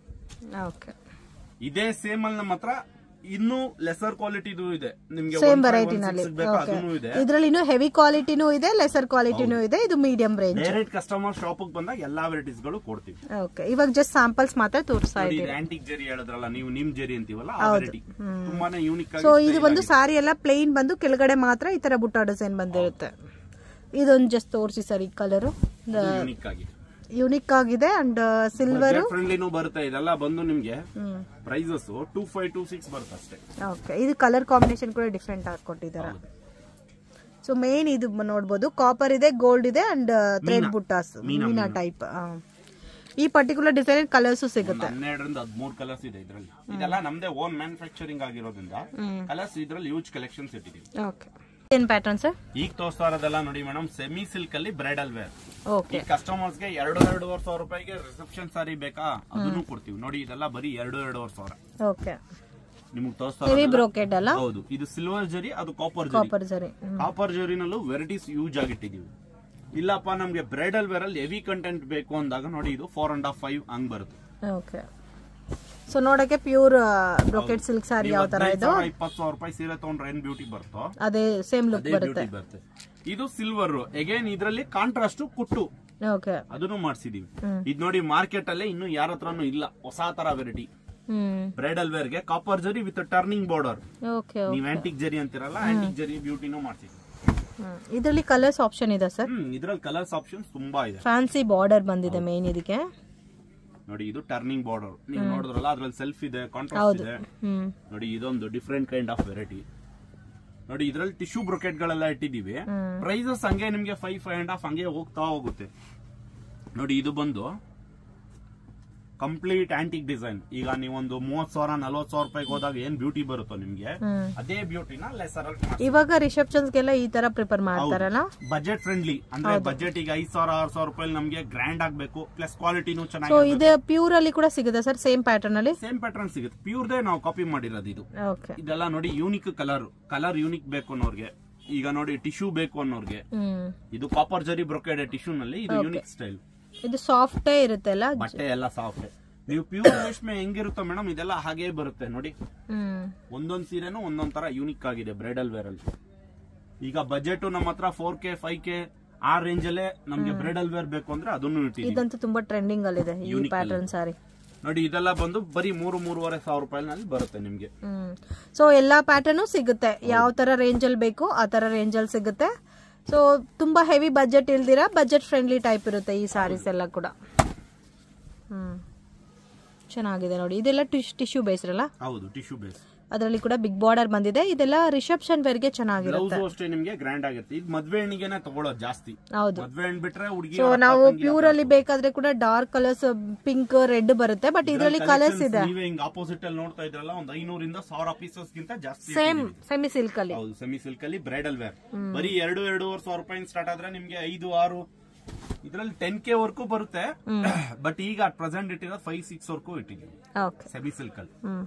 A: ಓಕೆ
B: ಇದೇ ಸೇಮ್ ಅಲ್ಲಿ ನಮ್ಮ ಹತ್ರ ಇನ್ನೂ ಲೆಸರ್ ಕ್ವಾಲಿಟಿದು ಇದೆ ನಿಮ್ಗೆ
A: ಸೇಮ್
B: 1.5,
A: ವೆರೈಟಿನಲ್ಲಿ
B: 1.6 ಬೇಕಾ ಅದನ್ನು ಇದೆ
A: ಇದ್ರಲ್ಲಿ ಇನ್ನೂ ಹೆವಿ ಕ್ವಾಲಿಟಿನೂ ಇದೆ ಲೆಸರ್ ಕ್ವಾಲಿಟಿನೂ ಇದೆ ಇದು medium range
B: direct customer shop ಬಂದಾಗ ಎಲ್ಲಾ ವೆರೈಟೀಸ್ ಗಳು ಕೊಡ್ತೀವಿ
A: ಓಕೆ ಇವಾಗ ಜಸ್ಟ್ ಸ್ಯಾಂಪಲ್ಸ್ ಮಾತ್ರ ತೋರಿಸ್ತಾ
B: ನೋಡಿ
A: ಇದ್ದೀವಿ
B: ಇದು ಆಂಟಿಕ್ ಜರಿ ಹೇಳಿದ್ರಲ್ಲ ನೀವು ನಿಮ್ ಜರಿ ಅಂತೀವಲ್ಲ ಆ ವೆರೈಟಿ ತುಂಬಾನೇ ಯೂನಿಕ್
A: ಸೊ
B: ಆಗಿ
A: ಇದು ಒಂದು ಸಾರಿ ಎಲ್ಲ ಪ್ಲೇನ್ ಬಂದು ಕೆಳಗಡೆ ಮಾತ್ರ ಈ ತರ ಬುಟ್ಟ ಡಿಸೈನ್ ಬಂದಿರುತ್ತೆ ಇದೊಂದು ಜಸ್ಟ್ ತೋರಿಸಿ ಸರ್ ಈ ಕಲರ್
B: ಯೂನಿಕ್ ಆಗಿ
A: ಯುನಿಕ್ ಆಗಿದೆ ಅಂಡ್ ಸಿಲ್ವರ್
B: ಫ್ರೆಂಡ್ಲಿನೂ ಬರುತ್ತೆ ಇದೆಲ್ಲ ಬಂದು ನಿಮ್ಗೆ
A: ಹ್ಮ್
B: prices two five two six ಬರುತ್ತೆ ಅಷ್ಟೇ
A: ಓಕೆ ಇದು ಕಲರ್ ಕಾಂಬಿನೇಷನ್ ಕೂಡ ಡಿಫ್ರೆಂಟ್ ಆಗಿ ಕೊಟ್ಟಿದ್ದಾರೆ ಸೊ ಮೇನ್ ಇದು ನೋಡ್ಬೋದು ಕಾಪರ್ ಇದೆ ಗೋಲ್ಡ್ ಇದೆ and thread buttas meena type ಈ ಪರ್ಟಿಕ್ಯುಲರ್ ಡಿಸೈನ್ ಕಲರ್ಸ್ ಸಿಗುತ್ತೆ
B: ಹನ್ನೆರಡರಿಂದ ಹದಿಮೂರು ಕಲರ್ಸ್ ಇದೆ ಇದ್ರಲ್ಲಿ ಇದೆಲ್ಲ ನಮ್ದೇ ಓನ್ ಮ್ಯಾನುಫ್ಯಾಕ್ಚರಿಂಗ್ ಆಗಿರೋದ್ರಿಂದ ಕಲರ್ಸ್ ಇದ್ರಲ್ಲಿ ಯೂಸ್ ಕಲೆಕ್ಷನ್ಸ್ ಇಟ್ಟಿದೀವಿ
A: ಓಕೆ ಏನ್ ಪ್ಯಾಟರ್ನ್ ಸರ್
B: ಈಗ ತೋರಿಸ್ತಾ ಇರೋದೆಲ್ಲ ನೋಡಿ ಮೇಡಮ್ ಸೆಮಿ ಸಿಲ್ಕ್ ಅಲ್ಲಿ ಬ್ರೈಡಲ್ ವೇರ್
A: ಓಕೆ
B: ಈ ಕಸ್ಟಮರ್ಸ್ ಗೆ ಎರಡು ಎರಡೂವರೆ ಸಾವಿರ ರೂಪಾಯಿಗೆ ರಿಸೆಪ್ಷನ್ ಸಾರಿ ಬೇಕಾ ಅದನ್ನು ಕೊಡ್ತೀವಿ ನೋಡಿ ಇದೆಲ್ಲ ಬರೀ ಎರಡು ಎರಡೂವರೆ ಸಾವಿರ
A: ಓಕೆ
B: ನಿಮ್ಗೆ ತೋರಿಸ್ತಾ
A: ಹೆವಿ
B: ಇರೋದೆಲ್ಲ-
A: ಬ್ರೋಕೆಡ್ ಅಲ್ಲ
B: ಹೌದು ಇದು ಸಿಲ್ವರ್ ಜರಿ ಅದು ಕಾಪರ್ ಜರಿ
A: ಕಾಪರ್ ಸರಿ
B: ಕಾಪರ್ ಜರಿನಲ್ಲೂ ವೆರೈಟೀಸ್ ಯೂಸ್ ಆಗಿಟ್ಟಿದೀವಿ ಇಲ್ಲಪ್ಪ ನಮ್ಗೆ ಬ್ರೈಡಲ್ ವೇರ್ ಅಲ್ಲಿ ಹೆವಿ ಕಂಟೆಂಟ್ ಬೇಕು ಅಂದಾಗ ನೋಡಿ ಇದು ಫೋರ್ ಅಂಡ್ ಹಾಫ್ ಫೈವ್ ಹಂಗ್ ಬರುತ್ತೆ
A: ಓಕೆ ಸೊ ನೋಡಕ್ಕೆ ಪ್ಯೂರ್ ಬ್ರೊಕೆಟ್ ಸಿಲ್ಕ್ ಸಾರಿ ಯಾವ ತರ ಇದು
B: ಇಪ್ಪತ್ತು ಸಾವಿರ ರೂಪಾಯಿ ಸೀರೆ ತಗೊಂಡ್ರೆ ಏನ್ ಬ್ಯೂಟಿ ಬರ್ತೋ
A: ಅದೇ ಸೇಮ್ ಲುಕ್
B: ಅದೇ
A: ಬರುತ್ತೆ
B: ಬ್ಯೂಟಿ ಬರುತ್ತೆ ಇದು ಸಿಲ್ವರ್ ಎಗೇನ್ ಇದ್ರಲ್ಲಿ ಕಾಂಟ್ರಾಸ್ಟ್ ಕುಟ್ಟು
A: ಓಕೆ
B: ಅದನ್ನು ಮಾಡ್ಸಿದೀವಿ
A: ಹ್ಮ್.
B: ಇದ್ ನೋಡಿ ಮಾರ್ಕೆಟ್ ಅಲ್ಲೇ ಇನ್ನು ಯಾರ ಹತ್ರನೂ ಇಲ್ಲ ಹೊಸ ತರ ವೆರೈಟಿ
A: ಹ್ಮ್
B: ಬ್ರೈಡಲ್ ವೇರ್ ಗೆ copper zari with turning border
A: okay
B: ನೀವ್ ಆಂಟಿಕ್ ಜರಿ ಅಂತಿರಲ್ಲ ಆಂಟಿಕ್ ಜರಿ ಬ್ಯೂಟಿನೂ ಮಾಡ್ಸಿದ್ವಿ
A: ಇದರಲ್ಲಿ ಕಲರ್ಸ್ ಆಪ್ಷನ್ ಇದೆ ಸರ್
B: ಹ್ಮ್ ಇದ್ರಲ್ಲಿ ಕಲರ್ಸ್ ಆಪ್ಷನ್ಸ್ ತುಂಬಾ ಇದೆ
A: ಫ್ಯಾನ್ಸಿ ಬಾರ್ಡರ್ ಬಂದಿದೆ ಮೇನ್ ಇದಕ್ಕೆ
B: ನೋಡಿ ಇದು ಟರ್ನಿಂಗ್ ಬಾರ್ಡರ್ ನೀವು ನೋಡಿದ್ರಲ್ಲ ಅದ್ರಲ್ಲಿ ಸೆಲ್ಫ್ ಇದೆ ಕಾಂಟ್ರಾಸ್ಟ್ ಇದೆ
A: ಹ್ಮ್
B: ನೋಡಿ ಇದೊಂದು ಡಿಫ್ರೆಂಟ್ ಕೈಂಡ್ ಆಫ್ ವೆರೈಟಿ ನೋಡಿ ಇದ್ರಲ್ಲಿ ಟಿಶ್ಯೂ ಬ್ರೊಕೆಟ್ ಗಳೆಲ್ಲ ಇಟ್ಟಿದೀವಿ ಪ್ರೈಸಸ್ ಹಂಗೆ ನಿಮ್ಗೆ ಫೈವ್ ಫೈವ್ ಅಂಡ್ ಹಾಫ್ ಹಂಗೆ ಹೋಗ್ತಾ ಹೋಗುತ್ತೆ ನೋಡಿ ಇದು ಬಂದು ಕಂಪ್ಲೀಟ್ ಆಂಟಿಕ್ ಡಿಸೈನ್ ಈಗ ನೀವೊಂದು ಮೂವತ್ ಸಾವಿರ ನಲ್ವತ್ ಸಾವಿರ ರೂಪಾಯಿಗೆ ಹೋದಾಗ ಏನ್ ಬ್ಯೂಟಿ ಬರುತ್ತೋ ನಿಮ್ಗೆ
A: ಹ್ಮ್
B: ಅದೇ ಬ್ಯೂಟಿನ ಲೆಸರ್
A: ಇವಾಗ ರಿಸೆಪ್ಷನ್ಸ್ಗೆಲ್ಲ ಈ ತರ ಪ್ರಿಪೇರ್ ಮಾಡ್ತಾರಲ್ಲ
B: ಬಜೆಟ್ ಫ್ರೆಂಡ್ಲಿ ಅಂದ್ರೆ ಬಜೆಟ್ ಈಗ ಐದ್ ಸಾವಿರ ಆರ್ ಸಾವಿರ ರೂಪಾಯಿ ನಮ್ಗೆ ಗ್ರ್ಯಾಂಡ್ ಆಗ್ಬೇಕು ಪ್ಲಸ್ ಕ್ವಾಲಿಟಿನೂ
A: ಸೊ
B: ಚೆನ್ನಾಗಿ
A: ಇದು ಪ್ಯೂರ್ ಅಲ್ಲಿ ಕೂಡ ಸಿಗುತ್ತೆ ಸರ್ ಸೇಮ್ ಪ್ಯಾಟರ್ನ್ ಅಲ್ಲಿ
B: ಸೇಮ್ ಪ್ಯಾಟರ್ನ್ ಸಿಗುತ್ತೆ ಪ್ಯೂರ್ದೇ ನಾವು ಕಾಪಿ ಮಾಡಿರೋದು ಇದು
A: ಓಕೆ
B: ಇದೆಲ್ಲ ನೋಡಿ ಯೂನಿಕ್ ಕಲರ್ ಕಲರ್ ಯೂನಿಕ್ ಬೇಕು ಅನ್ನೋರ್ಗೆ ಈಗ ನೋಡಿ ಟಿಶ್ಯೂ ಬೇಕು ಅನ್ನೋರ್ಗೆ
A: ಹ್ಮ್
B: ಇದು ಕಾಪರ್ ಜರಿ ಬ್ರೊಕೆಡ್ ಟಿಶ್ಯೂ ನಲ್ಲಿ ಇದು ಯೂನಿಕ್ ಸ್ಟೈಲ್
A: ಇದು ಸಾಫ್ಟೇ ಇರುತ್ತಲ್ಲ
B: ಬಟ್ಟೆ ಎಲ್ಲ ಸಾಫ್ಟ್ ನೀವು ಪ್ಯೂರ್ ರೇಷ್ಮೆ ಹೆಂಗಿರುತ್ತೋ ಮೇಡಮ್ ಇದೆಲ್ಲ ಹಾಗೇ ಬರುತ್ತೆ ನೋಡಿ
A: ಹ್ಮ್
B: ಒಂದೊಂದ್ ಸೀರೆನೂ ಒಂದೊಂದ್ ತರ ಯೂನಿಕ್ ಆಗಿದೆ ಬ್ರೈಡಲ್ ವೇರ್ ಅಲ್ಲಿ ಈಗ ಬಜೆಟ್ ನಮ್ಮ ಹತ್ರ ಫೋರ್ ಕೆ ಫೈವ್ ಕೆ ಆ ರೇಂಜ್ ಅಲ್ಲೇ ನಮ್ಗೆ ಬ್ರೈಡಲ್ ವೇರ್ ಬೇಕು ಅಂದ್ರೆ ಅದನ್ನು ಇಟ್ಟಿದ್ದೀವಿ
A: ಇದಂತೂ ತುಂಬಾ ಟ್ರೆಂಡಿಂಗ್ ಅಲ್ಲಿದೆ ಈ
B: Unique
A: ಪ್ಯಾಟರ್ನ್ ಸಾರಿ
B: ನೋಡಿ ಇದೆಲ್ಲ ಬಂದು ಬರೀ ಮೂರು ಮೂರುವರೆ ಸಾವಿರ ರೂಪಾಯಿನಲ್ಲಿ ಬರುತ್ತೆ ನಿಮ್ಗೆ
A: ಹ್ಮ್ ಸೊ ಎಲ್ಲಾ ಪ್ಯಾಟರ್ನು ಸಿಗುತ್ತೆ ಯಾವ ತರ ರೇಂಜ್ ಅಲ್ಲಿ ಬೇಕು ಆ ತರ ರೇಂಜ್ ಅಲ್ಲಿ ಸಿಗುತ್ತೆ ಸೊ ತುಂಬಾ ಹೆವಿ ಬಜೆಟ್ ಇಲ್ದಿರಾ ಬಜೆಟ್ ಫ್ರೆಂಡ್ಲಿ ಟೈಪ್ ಇರುತ್ತೆ ಈ ಸಾರೀಸ್ ಎಲ್ಲ ಕೂಡ ಹ್ಮ್ ಚೆನ್ನಾಗಿದೆ ನೋಡಿ ಇದೆಲ್ಲ ಟಿಶ್ ಟಿಶ್ಯೂ ಬೇಸ್ರಲ್ಲ
B: ಹೌದು ಟಿಶ್ಯೂ ಬೇಸ್
A: ಅದರಲ್ಲಿ ಕೂಡ ಬಿಗ್ ಬಾರ್ಡರ್ ಬಂದಿದೆ ಇದೆಲ್ಲ ರಿಸೆಪ್ಷನ್ ವೇರ್ಗೆ ಚೆನ್ನಾಗಿರುತ್ತೆ
B: ಬ್ಲೌಸ್ ಅಷ್ಟೇ ನಿಮ್ಗೆ ಗ್ರ್ಯಾಂಡ್ ಆಗಿರುತ್ತೆ ಇದು ಮದ್ವೆ ಹೆಣ್ಣಿಗೆನೆ ತಗೊಳ್ಳೋದು ಜಾಸ್ತಿ
A: ಹೌದು
B: ಮದ್ವೆ ಹೆಣ್ ಬಿಟ್ರೆ ಹುಡುಗಿ
A: ಸೊ ನಾವು ಪ್ಯೂರ್ ಅಲ್ಲಿ ಬೇಕಾದ್ರೆ ಕೂಡ ಡಾರ್ಕ್ ಕಲರ್ಸ್ ಪಿಂಕ್ ರೆಡ್ ಬರುತ್ತೆ ಬಟ್ ಇದರಲ್ಲಿ ಕಲರ್ಸ್ ಇದೆ
B: ನೀವೇ ಹಿಂಗ್ ಆಪೋಸಿಟ್ ಅಲ್ಲಿ ನೋಡ್ತಾ ಇದ್ರಲ್ಲ ಒಂದ್ ಐನೂರಿಂದ ಸಾವಿರ ಪೀಸಸ್ ಗಿಂತ ಜಾಸ್ತಿ
A: ಸೇಮ್ ಸೆಮಿ ಸಿಲ್ಕ್ ಅಲ್ಲಿ
B: ಹೌದು ಸೆಮಿ ಸಿಲ್ಕ್ ಅಲ್ಲಿ ಬ್ರೈಡಲ್ ವೇರ್ ಬರೀ ಎರಡು ಎರಡೂವರೆ ಸಾವಿರ ರೂಪಾಯಿ ಸ್ಟಾರ್ಟ್ ಆದ್ರೆ ನಿಮ್ಗೆ ಐದು ಆರು ಇದ್ರಲ್ಲಿ ಟೆನ್ ಕೆ ವರ್ಗೂ ಬರುತ್ತೆ ಬಟ್ ಈಗ ಅಟ್ ಪ್ರೆಸೆಂಟ್ ಇಟ್ಟಿರೋದು ಫೈವ್ ಸಿಕ್ಸ್ ವರ್ಗೂ ಇಟ್ಟಿದ್ದೀವಿ
A: ಓಕೆ
B: ಸೆಮಿ ಸಿಲ್ಕ್ ಅಲ್ಲಿ
A: ಹ್ಮ್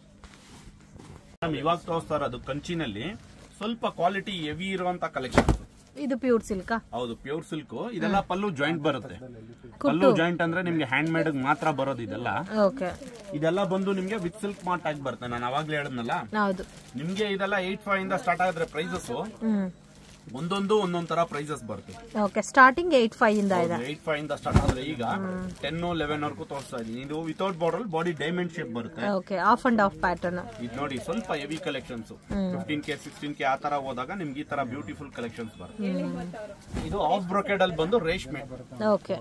B: ನಮ್ ಇವಾಗ ತೋರಿಸ್ತಾ ಇರೋದು ಕಂಚಿನಲ್ಲಿ ಸ್ವಲ್ಪ ಕ್ವಾಲಿಟಿ ಹೆವಿ ಇರುವಂತ ಕಲೆಕ್ಷನ್
A: ಇದು ಪ್ಯೂರ್ ಸಿಲ್ಕಾ
B: ಹೌದು ಪ್ಯೂರ್ ಸಿಲ್ಕ್ ಇದೆಲ್ಲ ಪಲ್ಲು ಜಾಯಿಂಟ್ ಬರುತ್ತೆ ಪಲ್ಲು ಜಾಯಿಂಟ್ ಅಂದ್ರೆ ನಿಮ್ಗೆ ಹ್ಯಾಂಡ್ ಮೇಡ್ ಮಾತ್ರ ಬರೋದು ಇದೆಲ್ಲ
A: ಓಕೆ
B: ಇದೆಲ್ಲ ಬಂದು ನಿಮ್ಗೆ ವಿತ್ ಸಿಲ್ಕ್ ಮಾರ್ಟ್ ಆಗಿ ಬರುತ್ತೆ ನಾನು ಅವಾಗ್ಲೇ ಹೇಳದ್ನಲ್ಲ
A: ಹೌದು
B: ನಿಮ್ಗೆ ಇದೆಲ್ಲ ಏಟ್ ಫೈವ್ ಇಂದ ಸ್ಟಾರ್ಟ್ ಆಗಿದ್ರೆ ಪ್ರೈಸಸ್
A: ಹ್ಮ್
B: ಒಂದೊಂದು ಒಂದೊಂದ್ ತರ ಪ್ರೈಸಸ್ ಬರುತ್ತೆ
A: ಓಕೆ ಸ್ಟಾರ್ಟಿಂಗ್ ಏಟ್ ಫೈವ್ ಇಂದ ಇದೆ
B: ಏಟ್ ಫೈವ್ ಇಂದ ಸ್ಟಾರ್ಟ್ ಆದ್ರೆ ಈಗ ಟೆನ್ ಲೆವೆನ್ ವರ್ಗೂ ತೋರಿಸ್ತಾ ಇದೀನಿ ಇದು without border body diamond shape ಬರುತ್ತೆ
A: okay half and half pattern
B: ಇದು ನೋಡಿ ಸ್ವಲ್ಪ heavy collections fifteen K sixteen K ಆ ತರ ಹೋದಾಗ ನಿಮ್ಗೆ ಈ ತರ ಬ್ಯೂಟಿಫುಲ್ ಕಲೆಕ್ಷನ್ಸ್ ಬರುತ್ತೆ ಇದು ಆಫ್ ಬ್ರೊಕೆಡ್ ಅಲ್ಲಿ ಬಂದು ರೇಷ್ಮೆ
A: ಓಕೆ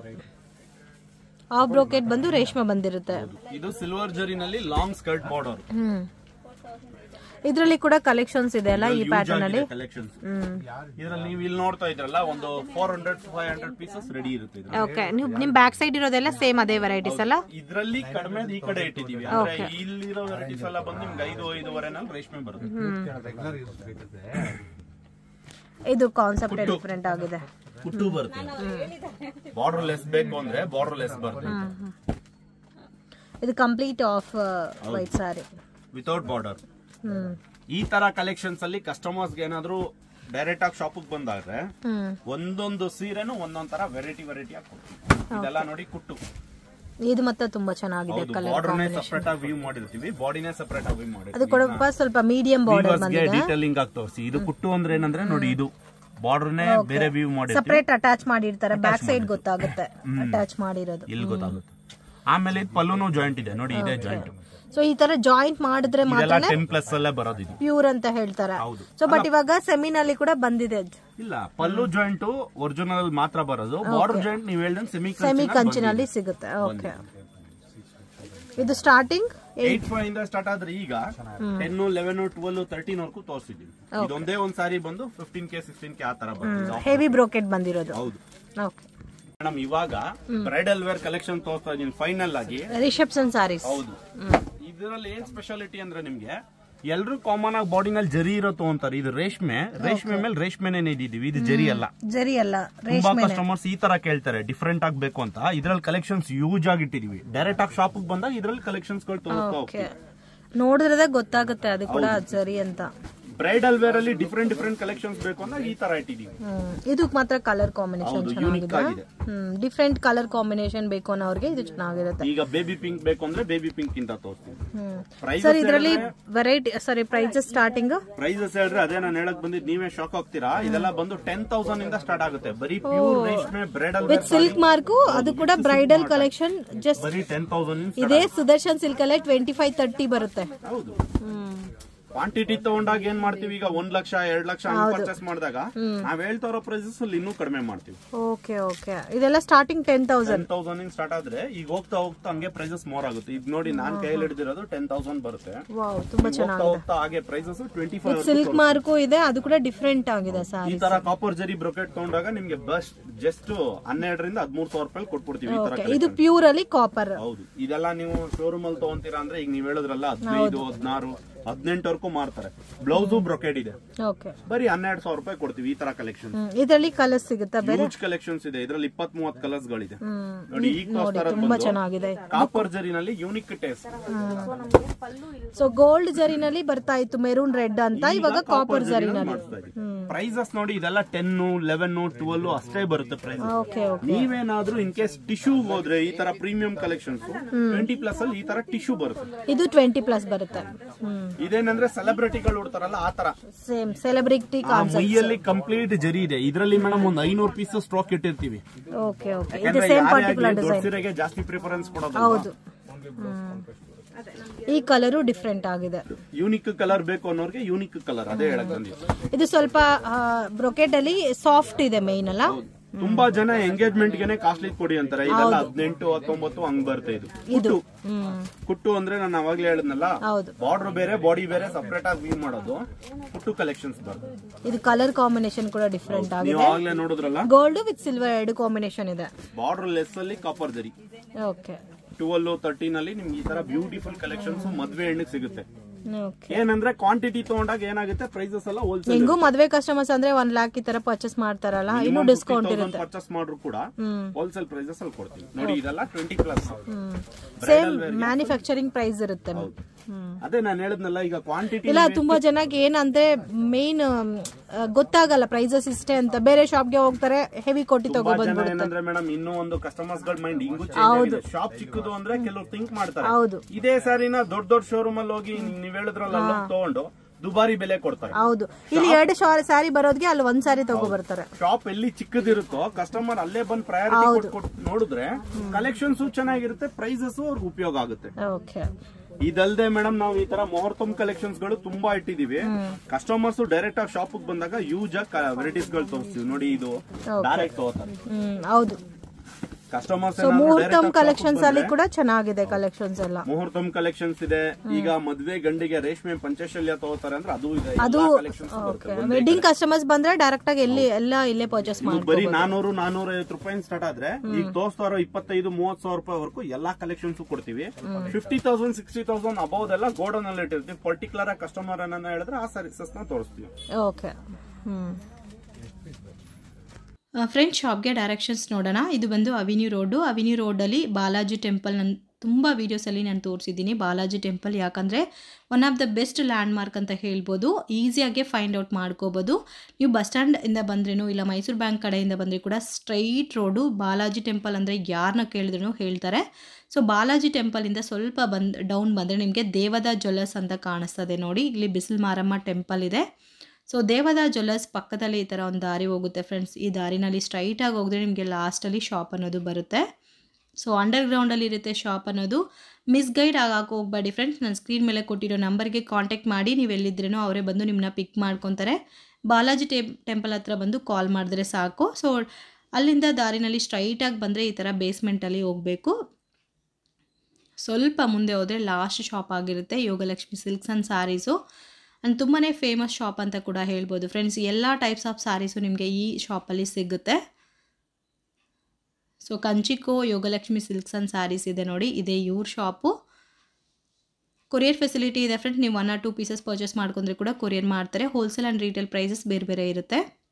A: ಆಫ್ ಬ್ರೋಕೆಟ್ ಬಂದು ರೇಷ್ಮೆ ಬಂದಿರುತ್ತೆ
B: ಇದು ಸಿಲ್ವರ್ ಜರಿನಲ್ಲಿ ಲಾಂಗ್ ಸ್ಕರ್ಟ್ ಬಾರ್ಡರ್
A: ಹ್ಮ್ ಇದರಲ್ಲಿ ಕೂಡ ಕಲೆಕ್ಷನ್ಸ್ ಇದೆ ಅಲ್ಲ ಈ ಪ್ಯಾಟರ್ನ್ ಅಲ್ಲಿ
B: ಕಲೆಕ್ಷನ್ಸ್
A: ಹ್ಮ್
B: ಇದ್ರಲ್ಲಿ ನೀವು ಇಲ್ಲಿ ನೋಡ್ತಾ ಇದ್ರಲ್ಲ ಒಂದು four hundred five hundred pieces ready ಇರುತ್ತೆ ಇದ್ರಲ್ಲಿ.
A: ಓಕೆ ನೀವು ನಿಮ್ ಬ್ಯಾಕ್ ಸೈಡ್ ಇರೋದೆಲ್ಲ ಸೇಮ್ ಅದೇ ವೆರೈಟೀಸ್ ಅಲ್ಲ
B: ಇದ್ರಲ್ಲಿ ಕಡಿಮೆ ಈ ಕಡೆ ಇಟ್ಟಿದೀವಿ ಅಂದ್ರೆ ಇಲ್ಲಿರೋ ವೆರೈಟೀಸ್ ಎಲ್ಲ ಬಂದು ನಿಮ್ಗೆ ಐದು ಐದುವರೆನಲ್ಲಿ ರೇಷ್ಮೆ ಬರುತ್ತೆ
A: ಇದು ಕಾನ್ಸೆಪ್ಟ್ ಡಿಫ್ರೆಂಟ್ ಆಗಿದೆ
B: ಕುಟ್ಟು ಬರುತ್ತೆ ಬಾರ್ಡರ್ ಲೆಸ್ ಬೇಕು ಅಂದ್ರೆ ಬಾರ್ಡರ್ ಲೆಸ್ ಬರುತ್ತೆ
A: ಇದು complete off white sari
B: without border
A: ಹ್ಮ್
B: ಈ ತರ ಕಲೆಕ್ಷನ್ಸ್ ಅಲ್ಲಿ ಕಸ್ಟಮರ್ಸ್ ಏನಾದ್ರು ಡೈರೆಕ್ಟ್ ಆಗಿ ಶಾಪಿಗೆ ಬಂದಾದ್ರೆ
A: ಹ್ಮ್
B: ಒಂದೊಂದು ಸೀರೆನು ಒಂದೊಂದ್ ತರ ವೆರೈಟಿ ವೆರೈಟಿ ಆಗಿ ಕೊಡ್ತೀವಿ ಇದೆಲ್ಲ ನೋಡಿ ಕುಟ್ಟು
A: ಇದು ಮತ್ತೆ ತುಂಬಾ ಚೆನ್ನಾಗಿದೆ
B: ಹೌದು
A: ಕಲರ್
B: ಬಾರ್ಡರ್ನೇ ಸಪರೇಟ್ ಆಗಿ ವ್ಯೂ ಮಾಡಿರ್ತೀವಿ ಬಾಡಿನೇ ಸಪರೇಟ್ ಆಗಿ ವ್ಯೂ
A: ಅದು
B: ಮಾಡಿರ್ತೀವಿ
A: ಕೂಡ ಸ್ವಲ್ಪ ಮೀಡಿಯಂ ಬಾರ್ಡರ್ ಬಂದಿದೆ
B: ಡೀಟೇಲಿಂಗ್ ಆಗಿ ತೋರಿಸಿ ಇದು ಕುಟ್ಟು ಅಂದ್ರೆ ಏನಂದ್ರೆ ನೋಡಿ ಇದು ಬಾರ್ಡರ್ನೇ ಬೇರೆ ವ್ಯೂ ಮಾಡಿರ್ತೀವಿ
A: ಸಪರೇಟ್ ಅಟ್ಯಾಚ್ ಮಾಡಿರ್ತಾರೆ ಬ್ಯಾಕ್ ಸೈಡ್ ಗೊತ್ತಾಗುತ್ತೆ ಅಟ್ಯಾಚ್ ಮಾಡಿರೋದು
B: ಇಲ್ಲಿ ಗೊತ್ತಾಗುತ್ತೆ ಆಮೇಲೆ ಇದು ಪಲ್ಲುನು ಜಾಯಿಂಟ್ ಇದೆ ನೋಡಿ ಇದೇ ಜಾಯಿಂಟ್
A: ಸೊ ಈ ತರ ಜಾಯಿಂಟ್ ಮಾಡಿದ್ರೆ
B: ಇದೆಲ್ಲ
A: ಮಾತ್ರ
B: ಟೆನ್ ಪ್ಲಸ್ ಅಲ್ಲೇ ಬರೋದು ಇದು
A: ಪ್ಯೂರ್ ಅಂತ ಹೇಳ್ತಾರೆ
B: ಹೌದು.
A: ಸೊ ಬಟ್ ಇವಾಗ ಸೆಮಿನಲ್ಲಿ ಕೂಡ ಬಂದಿದೆ
B: ಇಲ್ಲ ಪಲ್ಲು ಜಾಯಿಂಟ್ ಒರಿಜಿನಲ್ ಮಾತ್ರ ಬರೋದು ಬಾರ್ಡರ್ ಜಾಯಿಂಟ್ ನೀವು ಹೇಳ್ದಂಗೆ ಸೆಮಿ
A: ಸೆಮಿ ಕಂಚಿನಲ್ಲಿ ಸಿಗುತ್ತೆ ಓಕೆ ಇದು ಸ್ಟಾರ್ಟಿಂಗ್
B: ಏಟ್ ಫೈವ್ ಇಂದ ಸ್ಟಾರ್ಟ್ ಆದ್ರೆ ಈಗ ಟೆನ್ ಲೆವೆನ್ ಟ್ವೆಲ್ ತರ್ಟೀನ್ ವರ್ಗೂ ತೋರಿಸಿದೀವಿ ಇದೊಂದೇ ಒಂದ್ ಸಾರಿ ಬಂದು ಫಿಫ್ಟೀನ್ ಕೆ ಸಿಕ್ಸ್ಟೀನ್ ಕೆ ಆ ತರ ಬರ್ತದೆ
A: ಹೆವಿ ಬ್ರೋಕೆಟ್ ಬಂದಿರೋದು
B: ಹೌದು
A: ಓಕೆ
B: ಮೇಡಮ್ ಇವಾಗ ಬ್ರೈಡಲ್ ವೇರ್ ಕಲೆಕ್ಷನ್ ತೋರಿಸ್ತಾ ಇದೀನಿ ಫೈನಲ್ ಆಗಿ
A: ರಿಸೆಪ್ಷನ್ ಸಾರೀಸ್
B: ಹೌದು ಇದರಲ್ಲಿ ಏನ್ ಸ್ಪೆಷಾಲಿಟಿ ಅಂದ್ರೆ ನಿಮ್ಗೆ ಎಲ್ರು ಕಾಮನ್ ಆಗಿ ಬಾಡಿನಲ್ಲಿ ಜರಿ ಇರೋ ತಗೊಂತಾರೆ ಇದು ರೇಷ್ಮೆ ರೇಷ್ಮೆ ಮೇಲೆ ರೇಷ್ಮೆನೆ ಇದ್ದೀವಿ ಇದು ಜರಿ ಅಲ್ಲ
A: ಜರಿ ಅಲ್ಲ
B: ತುಂಬಾ ಕಸ್ಟಮರ್ಸ್ ಈ ತರ ಕೇಳ್ತಾರೆ ಡಿಫ್ರೆಂಟ್ ಆಗ್ಬೇಕು ಅಂತ ಇದ್ರಲ್ಲಿ ಕಲೆಕ್ಷನ್ಸ್ ಯೂಸ್ ಆಗಿ ಇಟ್ಟಿದೀವಿ ಡೈರೆಕ್ಟ್ ಆಗಿ ಶಾಪ್ ಬಂದಾಗ ಇದ್ರಲ್ಲಿ ಕಲೆಕ್ಷನ್ಸ್ ಗಳು ತೋರಿಸ್ತಾ
A: ಓಕೆ
B: ಹೋಗ್ತೀವಿ
A: ನೋಡಿದ್ರೆ ಗೊತ್ತಾಗುತ್ತೆ ಅದು ಕೂಡ ಜರಿ ಅಂತ
B: ಬ್ರೈಡಲ್ ವೇರ್ ಅಲ್ಲಿ ಡಿಫ್ರೆಂಟ್ ಡಿಫ್ರೆಂಟ್ ಕಲೆಕ್ಷನ್ಸ್ ಬೇಕು ಅಂದ್ರೆ ಈ ತರ ಇಟ್ಟಿದೀವಿ
A: ಹ್ಮ್ ಇದಕ್ಕೆ ಮಾತ್ರ ಕಲರ್ ಕಾಂಬಿನೇಷನ್
B: ಹೌದು ಯೂನಿಕ್
A: ಚೆನ್ನಾಗಿದೆ
B: ಆಗಿದೆ
A: ಹ್ಮ್ ಡಿಫ್ರೆಂಟ್ ಕಲರ್ ಕಾಂಬಿನೇಷನ್ ಬೇಕು ಅನ್ನೋರಿಗೆ ಇದು ಚೆನ್ನಾಗಿರುತ್ತೆ
B: ಈಗ ಬೇಬಿ ಪಿಂಕ್ ಬೇಕು ಅಂದ್ರೆ ಬೇಬಿ ಪಿಂಕ್ ಇಂತ ತೋರಿಸ್ತೀವಿ
A: ಹ್ಮ್
B: ಪ್ರೈಸ್
A: ಸರ್ ಇದರಲ್ಲಿ variety sari prices starting
B: prices ಹೇಳ್ರೆ ಅದೇ ನಾನು ಹೇಳಕ್ ಬಂದಿದ್ ನೀವೇ ಶಾಕ್ ಆಗ್ತೀರಾ ಇದೆಲ್ಲ ಬಂದು ಟೆನ್ ತೌಸಂಡ್ ಇಂದ ಸ್ಟಾರ್ಟ್ ಆಗುತ್ತೆ ಬರೀ ಪ್ಯೂರ್ ರೇಷ್ಮೆ ಬ್ರೈಡಲ್
A: ವಿತ್ ಸಿಲ್ಕ್ ಮಾರ್ಕು ಅದು ಕೂಡ ಬ್ರೈಡಲ್ ಕಲೆಕ್ಷನ್ ಜಸ್ಟ್
B: ಬರೀ ಟೆನ್ ತೌಸಂಡ್
A: ಇದೇ ಸುದರ್ಶನ್ ಸಿಲ್ಕ್ ಅಲ್ಲೇ ಟ್ವೆಂಟಿ ಫೈವ್ ತರ್ಟಿ ಬರುತ್ತೆ
B: ಹೌದು
A: ಹ್ಮ್
B: ಕ್ವಾಂಟಿಟಿ ತಗೊಂಡಾಗ ಏನ್ ಮಾಡ್ತೀವಿ ಈಗ ಒಂದ್ ಲಕ್ಷ ಎರಡ್ ಲಕ್ಷ ಪರ್ಚೇಸ್ ಮಾಡಿದಾಗ ನಾವ್ ಹೇಳ್ತಾ ಇರೋ ಪ್ರೈಸಸ್ ಅಲ್ಲಿ ಇನ್ನೂ ಕಡಿಮೆ ಮಾಡ್ತೀವಿ
A: ಓಕೆ ಓಕೆ ಇದೆಲ್ಲ starting ten thousand
B: ten thousand ಇಂದ ಸ್ಟಾರ್ಟ್ ಆದ್ರೆ ಈಗ ಹೋಗ್ತಾ ಹೋಗ್ತಾ ಹಂಗೆ ಪ್ರೈಸಸ್ ಮೋರ್ ಆಗುತ್ತೆ ಈಗ ನೋಡಿ ನಾನ್ ಕೈಯಲ್ಲಿ ಹಿಡಿದಿರೋದು ಟೆನ್ ತೌಸಂಡ್ ಬರುತ್ತೆ
A: ವಾವ್ ತುಂಬಾ
B: ಹೋಗ್ತಾ
A: ಚೆನ್ನಾಗಿದೆ
B: ಹೋಗ್ತಾ ಹಾಗೆ prices twenty five
A: silk mark ಇದೆ ಅದು ಕೂಡ ಡಿಫ್ರೆಂಟ್ ಆಗಿದೆ
B: ಈ
A: ಸಾರಿ
B: ತರ ಕಾಪರ್ ಜರಿ ಬ್ರೊಕೆಟ್ ತಗೊಂಡಾಗ ನಿಮ್ಗೆ ಬಸ್ ಜಸ್ಟ್ ಹನ್ನೆರಡರಿಂದ ಹದಿಮೂರ್ ಸಾವಿರ ರೂಪಾಯಿ ಕೊಟ್ಬಿಡ್ತೀವಿ ಈ ತರ
A: ಓಕೆ ಇದು ಪ್ಯೂರ್ ಅಲ್ಲಿ ಕಾಪರ್
B: ಹೌದು ಇದೆಲ್ಲ ನೀವು ಶೋರೂಮ್ ಅಲ್ಲಿ ತಗೊಂತೀರಾ ಅಂದ್ರೆ ಈಗ ನೀವ್ ಹೇಳಿದ್ರಲ್ಲ ಹದಿನೈದು ಹದಿನಾರು ಹದಿನೆಂಟವರೆಗೂ ಮಾರ್ತಾರೆ ಬ್ಲೌಸು ಬ್ರೊಕೆಡ್ ಇದೆ
A: ಓಕೆ
B: ಬರೀ ಹನ್ನೆರಡು ಸಾವಿರ ರೂಪಾಯಿ ಕೊಡ್ತೀವಿ ಈ ತರ ಕಲೆಕ್ಷನ್
A: ಇದರಲ್ಲಿ ಕಲರ್ಸ್ ಸಿಗುತ್ತಾ ಬೇರೆ
B: ಹ್ಯೂಜ್ ಕಲೆಕ್ಷನ್ಸ್ ಇದೆ ಇದ್ರಲ್ಲಿ ಇಪ್ಪತ್ ಮೂವತ್ ಕಲರ್ಸ್ ಗಳಿದೆ
A: ಹ್ಮ್
B: ನೋಡಿ ಈಗ ತೋರಿಸ್ತಾ ಇರೋದು
A: ತುಂಬಾ
B: ಬಂದು
A: ಚೆನ್ನಾಗಿದೆ
B: ಕಾಪರ್ ಜರಿನಲ್ಲಿ ಯೂನಿಕ್ ಟೇಸ್ಟ್
A: ಸೊ ಗೋಲ್ಡ್ ಜರಿನಲ್ಲಿ ಬರ್ತಾ ಇತ್ತು ಮೆರೂನ್ ರೆಡ್ ಅಂತ ಇವಾಗ ಕಾಪರ್ ಜರಿನಲ್ಲಿ
B: ಪ್ರೈಸಸ್ ನೋಡಿ ಇದೆಲ್ಲ ಟೆನ್ ಲೆವೆನ್ ಟ್ವೆಲ್ ಅಷ್ಟೇ ಬರುತ್ತೆ ಪ್ರೈಸ್
A: ಓಕೆ ಓಕೆ
B: ನೀವೇನಾದ್ರೂ ಇನ್ ಕೇಸ್ ಟಿಶ್ಯೂ ಹೋದ್ರೆ ಈ ತರ ಪ್ರೀಮಿಯಂ ಕಲೆಕ್ಷನ್ಸ್ ಟ್ವೆಂಟಿ ಪ್ಲಸ್ ಅಲ್ಲಿ ಈ ತರ ಟಿಶ್ಯೂ ಬರುತ್ತೆ
A: ಇದು ಟ್ವೆಂಟಿ ಪ್ಲಸ್ ಬರುತ್ತೆ ಹ್ಮ್
B: ಇದೇನಂದ್ರೆ ಸೆಲೆಬ್ರಿಟಿಗಳು ಉಡ್ತಾರಲ್ಲ ಆ ತರ
A: ಸೇಮ್ ಸೆಲೆಬ್ರಿಟಿ
B: ಆ ಮೈಯಲ್ಲಿ ಕಂಪ್ಲೀಟ್ ಜರಿ ಇದೆ ಇದರಲ್ಲಿ ಮೇಡಮ್ ಒಂದು ಐನೂರು ಪೀಸ್ ಸ್ಟಾಕ್ ಇಟ್ಟಿರ್ತೀವಿ
A: ಓಕೆ ಓಕೆ ಇದು
B: ಯಾಕಂದ್ರೆ
A: ಸೇಮ್
B: ಯಾರೇ
A: ಪರ್ಟಿಕ್ಯುಲರ್
B: ಆಗ್ಲಿ ದೊಡ್ಡ
A: ಡಿಸೈನ್
B: ಸೀರೆಗೆ ಜಾಸ್ತಿ ಪ್ರಿಫರೆನ್ಸ್ ಕೊಡೋದು
A: ಹೌದು ಹ್ಮ್. ಈ ಕಲರು ಡಿಫ್ರೆಂಟ್ ಆಗಿದೆ
B: ಯೂನಿಕ್ ಕಲರ್ ಬೇಕು ಅನ್ನೋರ್ಗೆ ಯೂನಿಕ್ ಕಲರ್ ಅದೇ ಹೇಳಕ್ ಬಂದಿದ್ದು
A: ಇದು ಸ್ವಲ್ಪ ಬ್ರೊಕೆಟ್ ಅಲ್ಲಿ ಸಾಫ್ಟ್ ಇದೆ ಮೇನ್ ಅಲ್ಲ
B: ತುಂಬಾ ಜನ ಎಂಗೇಜ್ಮೆಂಟ್ ಗೆನೆ ಕಾಸ್ಟ್ಲಿ ಕೊಡಿ ಅಂತಾರೆ ಇದೆಲ್ಲ ಹದಿನೆಂಟು ಹತ್ತೊಂಬತ್ತು ಹಂಗ್ ಬರುತ್ತೆ ಇದು
A: ಇದು
B: ಕುಟ್ಟು
A: ಹ್ಮ್
B: ಕುಟ್ಟು ಅಂದ್ರೆ ನಾನು ಅವಾಗ್ಲೇ ಹೇಳಿದ್ನಲ್ಲ
A: ಹೌದು
B: ಬಾರ್ಡರ್ ಬೇರೆ ಬಾಡಿ ಬೇರೆ ಸಪರೇಟ್ ಆಗಿ ವೀವ್ ಮಾಡೋದು ಕುಟ್ಟು ಕಲೆಕ್ಷನ್ಸ್ ಬರುತ್ತೆ
A: ಇದು ಕಲರ್ ಕಾಂಬಿನೇಷನ್ ಕೂಡ ಡಿಫ್ರೆಂಟ್
B: ನೀವು
A: ಆಗಿದೆ
B: ಆಗ್ಲೇ ನೋಡಿದ್ರಲ್ಲ
A: ಗೋಲ್ಡ್ ವಿತ್ ಸಿಲ್ವರ್ ಎರಡು ಕಾಂಬಿನೇಷನ್ ಇದೆ
B: ಬಾರ್ಡರ್ ಲೆಸ್ ಅಲ್ಲಿ copper zari
A: okay
B: twelve thirteen ಅಲ್ಲಿ ನಿಮ್ಗೆ ಈ ತರ ಬ್ಯೂಟಿಫುಲ್ ಕಲೆಕ್ಷನ್ಸ್ ಮದ್ವೆ ಹೆಣ್ಣಿಗೆ ಸಿಗುತ್ತೆ
A: ಓಕೆ
B: ಏನಂದ್ರೆ ಕ್ವಾಂಟಿಟಿ ತಗೊಂಡಾಗ ಏನಾಗುತ್ತೆ ಪ್ರೈಸಸ್ ಎಲ್ಲ ಹೋಲ್ಸೇಲ್
A: ಹೆಂಗೂ ಮದ್ವೆ ಕಸ್ಟಮರ್ಸ್ ಅಂದ್ರೆ ಒನ್ ಲ್ಯಾಕ್ ಈ ತರ ಪರ್ಚೇಸ್ ಮಾಡ್ತಾರಲ್ಲ ಇನ್ನು ಡಿಸ್ಕೌಂಟ್ ಇರುತ್ತೆ
B: ಪರ್ಚೇಸ್ ಮಾಡ್ರು ಕೂಡ
A: ಹ್ಮ್
B: ಹೋಲ್ಸೇಲ್ ಪ್ರೈಸಸ್ ಅಲ್ಲಿ ಕೊಡ್ತೀವಿ ನೋಡಿ ಇದೆಲ್ಲ ಟ್ವೆಂಟಿ ಪ್ಲಸ್
A: ಹ್ಮ್ ಸೇಮ್ ಮ್ಯಾನುಫ್ಯಾಕ್ಚರಿಂಗ್ ಪ್ರೈಸ್ ಇರುತ್ತೆ ಹ್ಮ್
B: ಅದೇ ನಾನು ಹೇಳಿದ್ನಲ್ಲ ಈಗ ಕ್ವಾಂಟಿಟಿ
A: ಇಲ್ಲ ತುಂಬಾ ಜನಕ್ಕೆ ಏನಂದ್ರೆ ಮೇನ್ ಗೊತ್ತಾಗಲ್ಲ ಪ್ರೈಸಸ್ ಇಷ್ಟೇ ಅಂತ ಬೇರೆ ಶಾಪ್ಗೆ ಹೋಗ್ತಾರೆ ಹೆವಿ ಕೊಟ್ಟಿ ತಗೋ
B: ಜನ ಏನಂದ್ರೆ ಮೇಡಮ್ ಇನ್ನೂ ಒಂದು ಕಸ್ಟಮರ್ಸ್ ಗಳ ಮೈಂಡ್ ಹಿಂಗೂ ಚೇಂಜ್ ಆಗಿದೆ ಶಾಪ್ ಚಿಕ್ಕದು ಅಂದ್ರೆ ಕೆಲವರು ಥಿಂಕ್ ಮಾಡ್ತಾರೆ
A: ಹೌದು
B: ಇದೇ ಸಾರಿನ ದೊಡ್ಡ ದೊಡ್ಡ ಶೋರೂಮ್ ಅಲ್ಲಿ ಹೋಗಿ ನೀವ್ ಹೇಳಿದ್ರಲ್ಲ ಅಲ್ಲಿ ಹೋಗಿ ತಗೊಂಡು ದುಬಾರಿ ಬೆಲೆ ಕೊಡ್ತಾರೆ
A: ಹೌದು ಇಲ್ಲಿ ಎರಡು ಸ್ಯಾರಿ ಬರೋದ್ಗೆ ಅಲ್ಲಿ ಒಂದ್ ಸ್ಯಾರಿ ತಗೋ ಬರ್ತಾರೆ
B: ಶಾಪ್ ಎಲ್ಲಿ ಚಿಕ್ಕದಿರುತ್ತೋ ಕಸ್ಟಮರ್ ಅಲ್ಲೇ ಬಂದ್ ಪ್ರಯಾರಿಟಿ ಕೊಟ್ಟು ನೋಡಿದ್ರೆ ಕಲೆಕ್ಷನ್ಸ್ ಚೆನ್ನಾಗಿರುತ್ತೆ ಪ್ರೈಸಸ್ ಅವ್ರಿಗೆ ಉಪಯೋಗ ಆಗುತ್ತೆ
A: ಓಕೆ
B: ಇದಲ್ದೆ ಮೇಡಮ್ ನಾವು ಈ ತರ ಮುಹೂರ್ತಮ್ ಕಲೆಕ್ಷನ್ಸ್ ಗಳು ತುಂಬಾ ಇಟ್ಟಿದೀವಿ ಕಸ್ಟಮರ್ಸ್ ಡೈರೆಕ್ಟ್ ಆಗಿ ಶಾಪ್ ಬಂದಾಗ ಯೂಸ್ ಆಗಿ ವೆರೈಟೀಸ್ ಗಳು ತೋರಿಸ್ತೀವಿ ನೋಡಿ ಇದು ಡೈರೆಕ್ಟ್ ತಗೋತಾರೆ
A: ಹ್ಮ್ ಹೌದು
B: ಕಸ್ಟಮರ್ಸ್
A: ಸೊ ಮುಹೂರ್ತಮ್ ಕಲೆಕ್ಷನ್ಸ್ ಅಲ್ಲಿ ಕೂಡ ಚೆನ್ನಾಗಿದೆ ಕಲೆಕ್ಷನ್ಸ್ ಎಲ್ಲ
B: ಮುಹೂರ್ತಮ್ ಕಲೆಕ್ಷನ್ಸ್ ಇದೆ ಈಗ ಮದ್ವೆ ಗಂಡಿಗೆ ರೇಷ್ಮೆ ಪಂಚಶಲ್ಯ ತಗೋತಾರೆ ಅಂದ್ರೆ ಅದು ಇದೆ
A: ಅದು
B: ಕಲೆಕ್ಷನ್ಸ್
A: ಓಕೆ ವೆಡ್ಡಿಂಗ್ ಕಸ್ಟಮರ್ಸ್ ಬಂದ್ರೆ ಡೈರೆಕ್ಟ್ ಆಗಿ ಎಲ್ಲಿ ಎಲ್ಲ ಇಲ್ಲೇ ಪರ್ಚೇಸ್
B: ಇದು
A: ಮಾಡಿ
B: ಬರೀ ನಾನೂರು ನಾನೂರ ಐವತ್ತು ರೂಪಾಯಿ ಸ್ಟಾರ್ಟ್ ಆದ್ರೆ ಈಗ ತೋರಿಸ್ತಾ ಇರೋ ಇಪ್ಪತ್ತೈದು ಮೂವತ್ ಸಾವಿರ ರೂಪಾಯಿ ವರೆಗೂ ಎಲ್ಲಾ ಕಲೆಕ್ಷನ್ಸ್ ಕೊಡ್ತೀವಿ fifty thousand sixty thousand above ಎಲ್ಲ ಗೋಡನ್ ಅಲ್ಲಿ ಇಟ್ಟಿರ್ತೀವಿ ಪರ್ಟಿಕ್ಯುಲರ್ ಆಗಿ ಕಸ್ಟಮರ್ ಏನನ್ನ ಹೇಳಿದ್ರೆ ಆ ಸರ್ವಿಸಸ್ ನ ತೋರಿಸ್ತೀವಿ
A: ಓಕೆ ಹ್ಮ್ ಫ್ರೆಂಡ್ ಶಾಪ್ಗೆ ಡೈರೆಕ್ಷನ್ಸ್ ನೋಡೋಣ ಇದು ಬಂದು ಅವಿನ್ಯೂ ರೋಡು ಅವಿನ್ಯೂ ರೋಡಲ್ಲಿ ಬಾಲಾಜಿ ಟೆಂಪಲ್ ನಾನು ತುಂಬ ವೀಡಿಯೋಸಲ್ಲಿ ನಾನು ತೋರಿಸಿದ್ದೀನಿ ಬಾಲಾಜಿ ಟೆಂಪಲ್ ಯಾಕಂದರೆ one of the best landmark ಅಂತ ಹೇಳ್ಬೋದು ಈಸಿಯಾಗಿ ಫೈಂಡ್ ಔಟ್ ಮಾಡ್ಕೋಬೋದು ನೀವು ಬಸ್ ಸ್ಟ್ಯಾಂಡಿಂದ ಬಂದ್ರೂ ಇಲ್ಲ ಮೈಸೂರು ಬ್ಯಾಂಕ್ ಕಡೆಯಿಂದ ಬಂದರೆ ಕೂಡ ಸ್ಟ್ರೈಟ್ ರೋಡು ಬಾಲಾಜಿ ಟೆಂಪಲ್ ಅಂದರೆ ಯಾರನ್ನ ಕೇಳಿದ್ರು ಹೇಳ್ತಾರೆ ಸೊ ಬಾಲಾಜಿ ಟೆಂಪಲಿಂದ ಸ್ವಲ್ಪ ಬಂದು ಡೌನ್ ಬಂದರೆ ನಿಮಗೆ ದೇವದ ಜ್ಯುವೆಲ್ಲರ್ಸ್ ಅಂತ ಕಾಣಿಸ್ತದೆ ನೋಡಿ ಇಲ್ಲಿ ಬಿಸಿಲು ಮಾರಮ್ಮ ಟೆಂಪಲ್ ಇದೆ ಸೊ ದೇವದ ಜ್ಯುವೆಲ್ಲರ್ಸ್ ಪಕ್ಕದಲ್ಲಿ ಈ ಥರ ಒಂದು ದಾರಿ ಹೋಗುತ್ತೆ ಫ್ರೆಂಡ್ಸ್ ಈ ದಾರಿನಲ್ಲಿ ಸ್ಟ್ರೈಟಾಗಿ ಹೋಗಿದ್ರೆ ನಿಮಗೆ ಲಾಸ್ಟಲ್ಲಿ ಶಾಪ್ ಅನ್ನೋದು ಬರುತ್ತೆ ಸೊ ಅಂಡರ್ಗ್ರೌಂಡಲ್ಲಿ ಇರುತ್ತೆ ಶಾಪ್ ಅನ್ನೋದು ಮಿಸ್ಗೈಡ್ ಆಗಕ್ಕೆ ಹೋಗಬೇಡಿ ಫ್ರೆಂಡ್ಸ್ ನಾನು ಸ್ಕ್ರೀನ್ ಮೇಲೆ ಕೊಟ್ಟಿರೋ ನಂಬರ್ಗೆ ಕಾಂಟ್ಯಾಕ್ಟ್ ಮಾಡಿ ನೀವು ಎಲ್ಲಿದ್ರೇನೋ ಅವರೇ ಬಂದು ನಿಮ್ಮನ್ನ ಪಿಕ್ ಮಾಡ್ಕೊತಾರೆ ಬಾಲಾಜಿ ಟೆಂ ಟೆಂಪಲ್ ಹತ್ರ ಬಂದು ಕಾಲ್ ಮಾಡಿದ್ರೆ ಸಾಕು ಸೊ ಅಲ್ಲಿಂದ ದಾರಿನಲ್ಲಿ ಸ್ಟ್ರೈಟಾಗಿ ಬಂದರೆ ಈ ಥರ ಬೇಸ್ಮೆಂಟಲ್ಲಿ ಹೋಗಬೇಕು ಸ್ವಲ್ಪ ಮುಂದೆ ಹೋದರೆ ಲಾಸ್ಟ್ ಶಾಪ್ ಆಗಿರುತ್ತೆ Yogalakshmi silks and sarees and ತುಂಬಾ ಫೇಮಸ್ ಶಾಪ್ ಅಂತ ಕೂಡ ಹೇಳ್ಬೋದು ಫ್ರೆಂಡ್ಸ್ ಎಲ್ಲ ಟೈಪ್ಸ್ ಆಫ್ ಸ್ಯಾರೀಸು ನಿಮಗೆ ಈ ಶಾಪಲ್ಲಿ ಸಿಗುತ್ತೆ ಸೊ ಕಂಚಿಕೋ ಯೋಗಲಕ್ಷ್ಮಿ ಸಿಲ್ಕ್ಸ್ ಆ್ಯಂಡ್ ಸ್ಯಾರೀಸ್ ಇದೆ ನೋಡಿ ಇದೇ ಇವ್ರ ಶಾಪು ಕೊರಿಯರ್ ಫೆಸಿಲಿಟಿ ಇದೆ ಫ್ರೆಂಡ್ಸ್ ನೀವು one or two pieces purchase ಮಾಡ್ಕೊಂಡ್ರೆ ಕೂಡ ಕೊರಿಯರ್ ಮಾಡ್ತಾರೆ ಹೋಲ್ಸೇಲ್ ಆ್ಯಂಡ್ ರೀಟೇಲ್ ಪ್ರೈಸಸ್ ಬೇರೆ ಬೇರೆ ಇರುತ್ತೆ